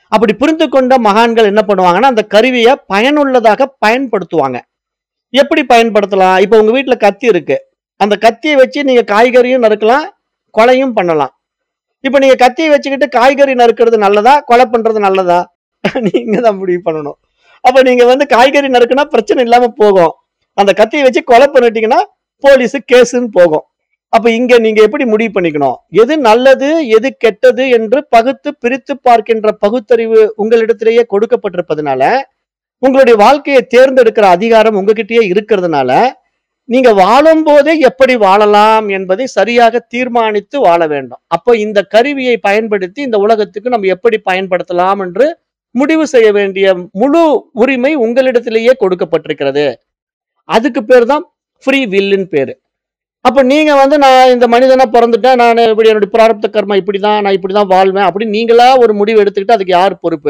அப்படி புரிந்து கொண்ட மகான்கள் என்ன பண்ணுவாங்கன்னா அந்த கருவியை பயனுள்ளதாக பயன்படுத்துவாங்க எப்படி பயன்படுத்தலாம் இப்போ உங்க வீட்ல கத்தி இருக்கு அந்த கத்தியை வச்சு நீங்க காய்கறியும் நறுக்கலாம் கொலையும் பண்ணலாம் இப்போ நீங்க கத்தியை வச்சுக்கிட்டு காய்கறி நறுக்கிறது நல்லதா கொலை பண்றது நல்லதா நீங்க தான் முடிவு பண்ணணும் அப்ப நீங்க வந்து காய்கறி நறுக்குனா பிரச்சனை இல்லாம போகும் அந்த கத்தியை வச்சு கொலை பண்ணிட்டீங்கன்னா போலீஸ் கேஸுன்னு போகும் அப்ப இங்க நீங்க எப்படி முடிவு பண்ணிக்கணும் எது நல்லது எது கெட்டது என்று பகுத்து பிரித்து பார்க்கின்ற பகுத்தறிவு உங்களிடத்திலேயே கொடுக்கப்பட்டிருப்பதனால உங்களுடைய வாழ்க்கையை தேர்ந்தெடுக்கிற அதிகாரம் உங்ககிட்டயே இருக்கிறதுனால நீங்க வாழும் போதே எப்படி வாழலாம் என்பதை சரியாக தீர்மானித்து வாழ வேண்டும் அப்போ இந்த கருவியை பயன்படுத்தி இந்த உலகத்துக்கு நம்ம எப்படி பயன்படுத்தலாம் என்று முடிவு செய்ய வேண்டிய முழு உரிமை உங்களிடத்திலேயே கொடுக்கப்பட்டிருக்கிறது அதுக்கு பேர் தான் ஃப்ரீ வில்லுன்னு பேரு அப்ப நீங்க வந்து நான் இந்த மனிதனா பிறந்துட்டேன் நான் இப்படி என்னுடைய பிராரப்த கர்மா இப்படிதான் நான் இப்படிதான் வாழ்வேன் அப்படி நீங்களா ஒரு முடிவு எடுத்துக்கிட்டு அதுக்கு யார் பொறுப்பு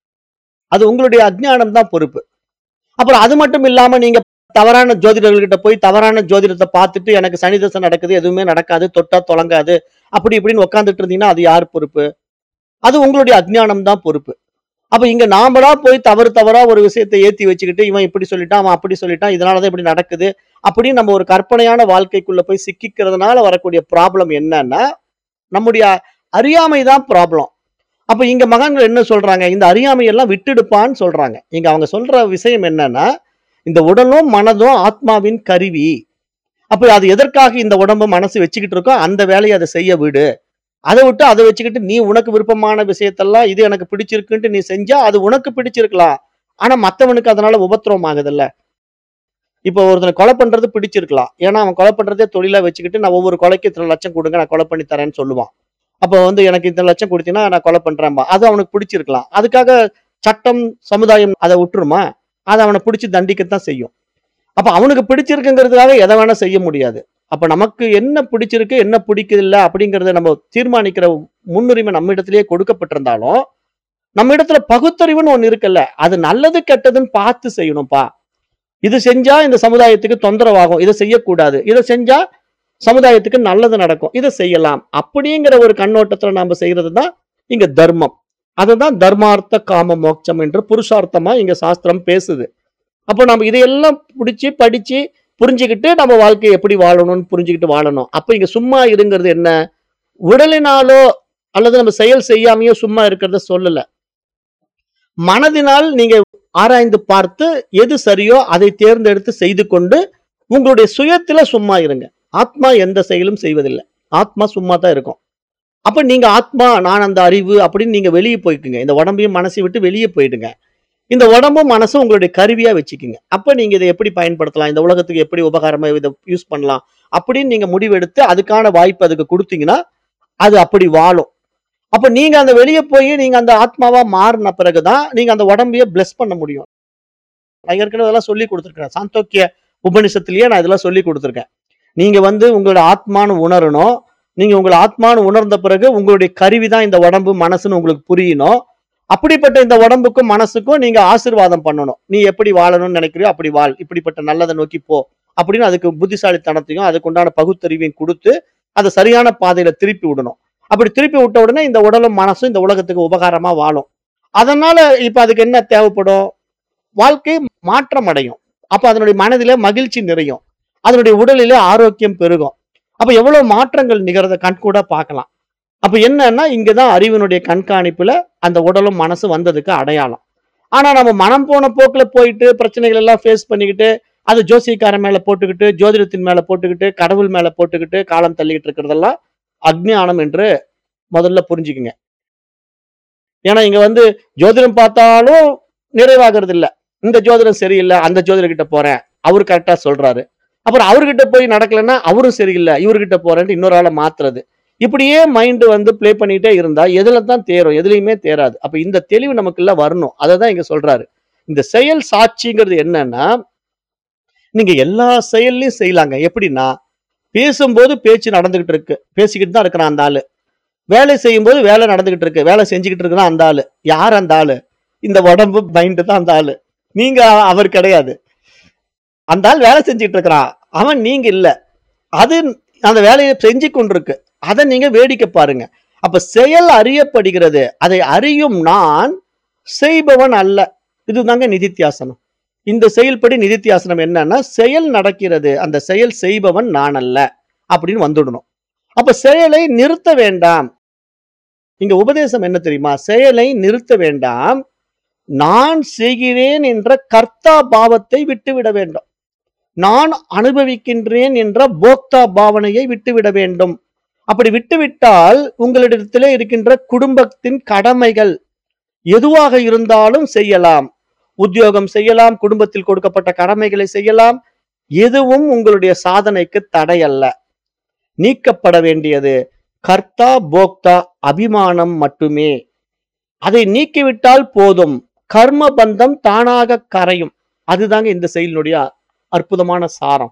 அது உங்களுடைய அஜ்ஞானம் தான் பொறுப்பு அப்புறம் அது மட்டும் இல்லாம நீங்க தவறான ஜோதிடர்கள்கிட்ட போய் தவறான ஜோதிடத்தை பார்த்துட்டு எனக்கு சனி தசை நடக்குது எதுவுமே நடக்காது தொட்டா தொலங்காது அப்படி இப்படின்னு உட்காந்துட்டு இருந்தீங்கன்னா அது யார் பொறுப்பு அது உங்களுடைய அஜ்ஞானம் தான் பொறுப்பு அப்ப இங்க நாமளா போய் தவறு தவறா ஒரு விஷயத்தை ஏத்தி வச்சுக்கிட்டு இவன் இப்படி சொல்லிட்டான் அவன் அப்படி சொல்லிட்டான் இதனாலதான் இப்படி நடக்குது அப்படின்னு நம்ம ஒரு கற்பனையான வாழ்க்கைக்குள்ள போய் சிக்கிக்கிறதுனால வரக்கூடிய ப்ராப்ளம் என்னன்னா நம்முடைய அறியாமை தான் ப்ராப்ளம் அப்ப இங்க மகான்கள் என்ன சொல்றாங்க இந்த அறியாமையெல்லாம் விட்டுடுப்பான்னு சொல்றாங்க இங்க அவங்க சொல்ற விஷயம் என்னன்னா இந்த உடலும் மனதும் ஆத்மாவின் கருவி அப்ப அது எதற்காக இந்த உடம்பு மனசு வச்சுக்கிட்டு இருக்கோ அந்த வேலையை அதை செய்ய விடு அதை விட்டு அதை வச்சுக்கிட்டு நீ உனக்கு விருப்பமான விஷயத்தெல்லாம் இது எனக்கு பிடிச்சிருக்குன்ட்டு நீ செஞ்சா அது உனக்கு பிடிச்சிருக்கலாம் ஆனா மத்தவனுக்கு அதனால உபத்திரவம் ஆகுதுல்ல இப்போ ஒருத்தனை கொலை பண்றது பிடிச்சிருக்கலாம் ஏன்னா அவன் கொலை பண்றதே தொழிலா வச்சுக்கிட்டு நான் ஒவ்வொரு கொலைக்கு இத்தனை லட்சம் கொடுங்க நான் கொலை பண்ணி தரேன்னு சொல்லுவான் அப்போ வந்து எனக்கு இத்தனை லட்சம் கொடுத்தீங்கன்னா நான் கொலை பண்றேன்பா அது அவனுக்கு பிடிச்சிருக்கலாம் அதுக்காக சட்டம் சமுதாயம் அதை விட்டுருமா அதை அவனை பிடிச்சி தண்டிக்கத்தான் செய்யும் அப்ப அவனுக்கு பிடிச்சிருக்குங்கிறதுக்காக எதை வேணா செய்ய முடியாது அப்ப நமக்கு என்ன பிடிச்சிருக்கு என்ன பிடிக்குதில்ல அப்படிங்கறத நம்ம தீர்மானிக்கிற முன்னுரிமை நம்ம இடத்திலேயே கொடுக்கப்பட்டிருந்தாலும் நம்ம இடத்துல பகுத்தறிவுன்னு ஒண்ணு இருக்குல்ல அது நல்லது கெட்டதுன்னு பார்த்து செய்யணும்ப்பா இது செஞ்சா இந்த சமுதாயத்துக்கு தொந்தரவாகும் இதை செய்யக்கூடாது இதை செஞ்சா சமுதாயத்துக்கு நல்லது நடக்கும் இதை செய்யலாம் அப்படிங்கிற ஒரு கண்ணோட்டத்துல நாம செய்யறது தான் இங்க தர்மம் அதுதான் தர்மார்த்த காம மோட்சம் என்று புருஷார்த்தமா இங்க சாஸ்திரம் பேசுது அப்போ நம்ம இதையெல்லாம் பிடிச்சி படிச்சு புரிஞ்சுக்கிட்டு நம்ம வாழ்க்கையை எப்படி வாழணும்னு புரிஞ்சுக்கிட்டு வாழணும் அப்ப இங்க சும்மா இருங்கிறது என்ன உடலினாலோ அல்லது நம்ம செயல் செய்யாமையோ சும்மா இருக்கிறத சொல்லல மனதினால் நீங்க ஆராய்ந்து பார்த்து எது சரியோ அதை தேர்ந்தெடுத்து செய்து கொண்டு உங்களுடைய சுயத்துல சும்மா இருங்க ஆத்மா எந்த செயலும் செய்வதில்லை ஆத்மா சும்மா தான் இருக்கும் அப்ப நீங்க ஆத்மா நான் அந்த அறிவு அப்படின்னு நீங்க வெளியே போய்க்குங்க இந்த உடம்பையும் மனசையும் விட்டு வெளியே போயிடுங்க இந்த உடம்பும் மனசும் உங்களுடைய கருவியா வச்சுக்கோங்க அப்ப நீங்க இதை எப்படி பயன்படுத்தலாம் இந்த உலகத்துக்கு எப்படி உபகாரமா இதை யூஸ் பண்ணலாம் அப்படின்னு நீங்க முடிவெடுத்து அதுக்கான வாய்ப்பு அதுக்கு கொடுத்தீங்கன்னா அது அப்படி வாழும் அப்ப நீங்க அந்த வெளியே போய் நீங்க அந்த ஆத்மாவா மாறின பிறகுதான் நீங்க அந்த உடம்பையே பிளஸ் பண்ண முடியும் நான் ஏற்கனவே இதெல்லாம் சொல்லி கொடுத்துருக்கேன் சாந்தோக்கிய உபனிஷத்துலயே நான் இதெல்லாம் சொல்லி கொடுத்துருக்கேன் நீங்க வந்து உங்களோட ஆத்மான்னு உணரணும் நீங்க உங்களை ஆத்மான்னு உணர்ந்த பிறகு உங்களுடைய கருவி தான் இந்த உடம்பு மனசுன்னு உங்களுக்கு புரியணும் அப்படிப்பட்ட இந்த உடம்புக்கும் மனசுக்கும் நீங்க ஆசீர்வாதம் பண்ணணும் நீ எப்படி வாழணும்னு நினைக்கிறியோ அப்படி வாழ் இப்படிப்பட்ட நல்லதை நோக்கி போ அப்படின்னு அதுக்கு புத்திசாலித்தனத்தையும் அதுக்கு உண்டான பகுத்தறிவையும் கொடுத்து அதை சரியான பாதையில திருப்பி விடணும் அப்படி திருப்பி விட்ட உடனே இந்த உடலும் மனசும் இந்த உலகத்துக்கு உபகாரமா வாழும் அதனால இப்ப அதுக்கு என்ன தேவைப்படும் வாழ்க்கை மாற்றம் அடையும் அப்ப அதனுடைய மனதிலே மகிழ்ச்சி நிறையும் அதனுடைய உடலிலே ஆரோக்கியம் பெருகும் அப்ப எவ்வளவு மாற்றங்கள் நிகழ்த கண்கூட பார்க்கலாம் அப்ப என்னன்னா இங்கதான் அறிவினுடைய கண்காணிப்புல அந்த உடலும் மனசு வந்ததுக்கு அடையாளம் ஆனா நம்ம மனம் போன போக்குல போயிட்டு பிரச்சனைகள் எல்லாம் ஃபேஸ் பண்ணிக்கிட்டு அது ஜோசியக்காரன் மேல போட்டுக்கிட்டு ஜோதிடத்தின் மேல போட்டுக்கிட்டு கடவுள் மேல போட்டுக்கிட்டு காலம் தள்ளிக்கிட்டு இருக்கிறதெல்லாம் அக்ஞானம் என்று முதல்ல புரிஞ்சுக்குங்க ஏன்னா இங்க வந்து ஜோதிடம் பார்த்தாலும் நிறைவாகிறது இல்ல இந்த ஜோதிடம் சரியில்லை அந்த ஜோதிடர் கிட்ட போறேன் அவரு கரெக்டா சொல்றாரு அப்புறம் அவர்கிட்ட போய் நடக்கலைன்னா அவரும் சரியில்லை இவர்கிட்ட போறேன்ட்டு இன்னொரு ஆளை மாத்துறது இப்படியே மைண்ட் வந்து ப்ளே பண்ணிட்டே இருந்தா எதுல தான் தேரும் எதுலையுமே தேராது அப்ப இந்த தெளிவு நமக்குள்ள வரணும் அதை தான் இங்க சொல்றாரு இந்த செயல் சாட்சிங்கிறது என்னன்னா நீங்க எல்லா செயல்லையும் செய்யலாங்க எப்படின்னா பேசும்போது பேச்சு நடந்துகிட்டு இருக்கு பேசிக்கிட்டு தான் இருக்கிறான் அந்த ஆளு வேலை செய்யும்போது வேலை நடந்துகிட்டு இருக்கு வேலை செஞ்சுக்கிட்டு இருக்குதான் அந்த ஆளு யார் அந்த ஆளு இந்த உடம்பு மைண்டு தான் அந்த ஆளு நீங்க அவர் கிடையாது அந்த ஆள் வேலை செஞ்சுட்டு இருக்கிறான் அவன் நீங்க இல்ல அது அந்த வேலையை செஞ்சு கொண்டிருக்கு அதை நீங்க வேடிக்கை பாருங்க அப்ப செயல் அறியப்படுகிறது அதை அறியும் நான் செய்பவன் அல்ல இதுதாங்க நிதித்தியாசனம் இந்த செயல்படி நிதித்தியாசனம் என்னன்னா செயல் நடக்கிறது அந்த செயல் செய்பவன் நான் அல்ல அப்படின்னு வந்துடணும் அப்ப செயலை நிறுத்த வேண்டாம் இங்க உபதேசம் என்ன தெரியுமா செயலை நிறுத்த வேண்டாம் நான் செய்கிறேன் என்ற கர்த்தா பாவத்தை விட்டுவிட வேண்டும் நான் அனுபவிக்கின்றேன் என்ற போக்தா பாவனையை விட்டுவிட வேண்டும் அப்படி விட்டுவிட்டால் உங்களிடத்திலே இருக்கின்ற குடும்பத்தின் கடமைகள் எதுவாக இருந்தாலும் செய்யலாம் உத்தியோகம் செய்யலாம் குடும்பத்தில் கொடுக்கப்பட்ட கடமைகளை செய்யலாம் எதுவும் உங்களுடைய சாதனைக்கு தடையல்ல நீக்கப்பட வேண்டியது கர்த்தா போக்தா அபிமானம் மட்டுமே அதை நீக்கிவிட்டால் போதும் கர்ம பந்தம் தானாக கரையும் அதுதாங்க இந்த செயலினுடைய அற்புதமான சாரம்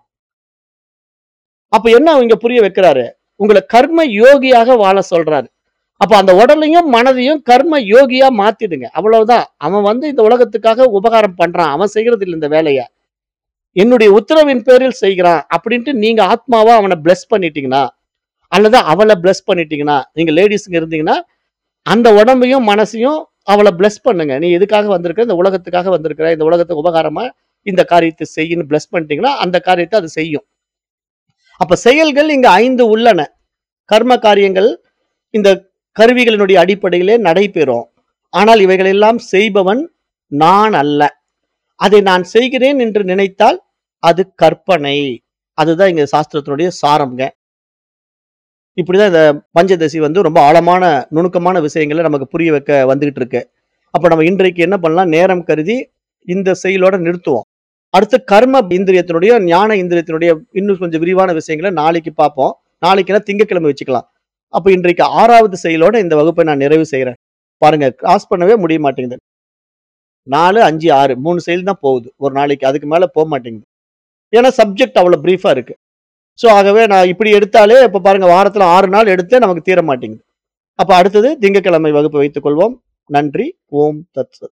அப்ப என்ன இங்க புரிய வைக்கிறாரு உங்களை கர்ம யோகியாக வாழ சொல்றாரு அப்ப அந்த உடலையும் மனதையும் கர்ம யோகியா மாத்திடுங்க அவ்வளவுதான் அவன் வந்து இந்த உலகத்துக்காக உபகாரம் பண்றான் அவன் செய்யறது இல்லை இந்த வேலைய என்னுடைய உத்தரவின் பேரில் செய்கிறான் அப்படின்ட்டு நீங்க ஆத்மாவா அவனை பிளஸ் பண்ணிட்டீங்கன்னா அல்லது அவளை பிளஸ் பண்ணிட்டீங்கன்னா நீங்க லேடிஸ்ங்க இருந்தீங்கன்னா அந்த உடம்பையும் மனசையும் அவளை பிளஸ் பண்ணுங்க நீ எதுக்காக வந்திருக்க இந்த உலகத்துக்காக வந்திருக்கிற இந்த உலகத்துக்கு உபகாரமா இந்த காரியத்தை செய்யின்னு பிளஸ் பண்ணிட்டீங்கன்னா அந்த காரியத்தை அது செய்யும் அப்ப செயல்கள் இங்க ஐந்து உள்ளன கர்ம காரியங்கள் இந்த கருவிகளினுடைய அடிப்படையிலே நடைபெறும் ஆனால் இவைகளெல்லாம் செய்பவன் நான் அல்ல அதை நான் செய்கிறேன் என்று நினைத்தால் அது கற்பனை அதுதான் இங்க சாஸ்திரத்தினுடைய சாரம்ங்க இப்படிதான் இந்த பஞ்சதசி வந்து ரொம்ப ஆழமான நுணுக்கமான விஷயங்களை நமக்கு புரிய வைக்க வந்துகிட்டு இருக்கு அப்ப நம்ம இன்றைக்கு என்ன பண்ணலாம் நேரம் கருதி இந்த செயலோட நிறுத்துவோம் அடுத்து கர்ம இந்திரியத்தினுடைய ஞான இந்திரியத்தினுடைய இன்னும் கொஞ்சம் விரிவான விஷயங்களை நாளைக்கு பார்ப்போம் நாளைக்குனா திங்கக்கிழமை வச்சுக்கலாம் அப்ப இன்றைக்கு ஆறாவது செயலோட இந்த வகுப்பை நான் நிறைவு செய்யறேன் பாருங்க கிராஸ் பண்ணவே முடிய மாட்டேங்குது நாலு அஞ்சு ஆறு மூணு செயல் தான் போகுது ஒரு நாளைக்கு அதுக்கு மேல போக மாட்டேங்குது ஏன்னா சப்ஜெக்ட் அவ்வளவு பிரீஃபா இருக்கு ஸோ ஆகவே நான் இப்படி எடுத்தாலே இப்ப பாருங்க வாரத்துல ஆறு நாள் எடுத்தே நமக்கு தீர மாட்டேங்குது அப்ப அடுத்தது திங்கட்கிழமை வகுப்பு வைத்துக் கொள்வோம் நன்றி ஓம் தத் சத்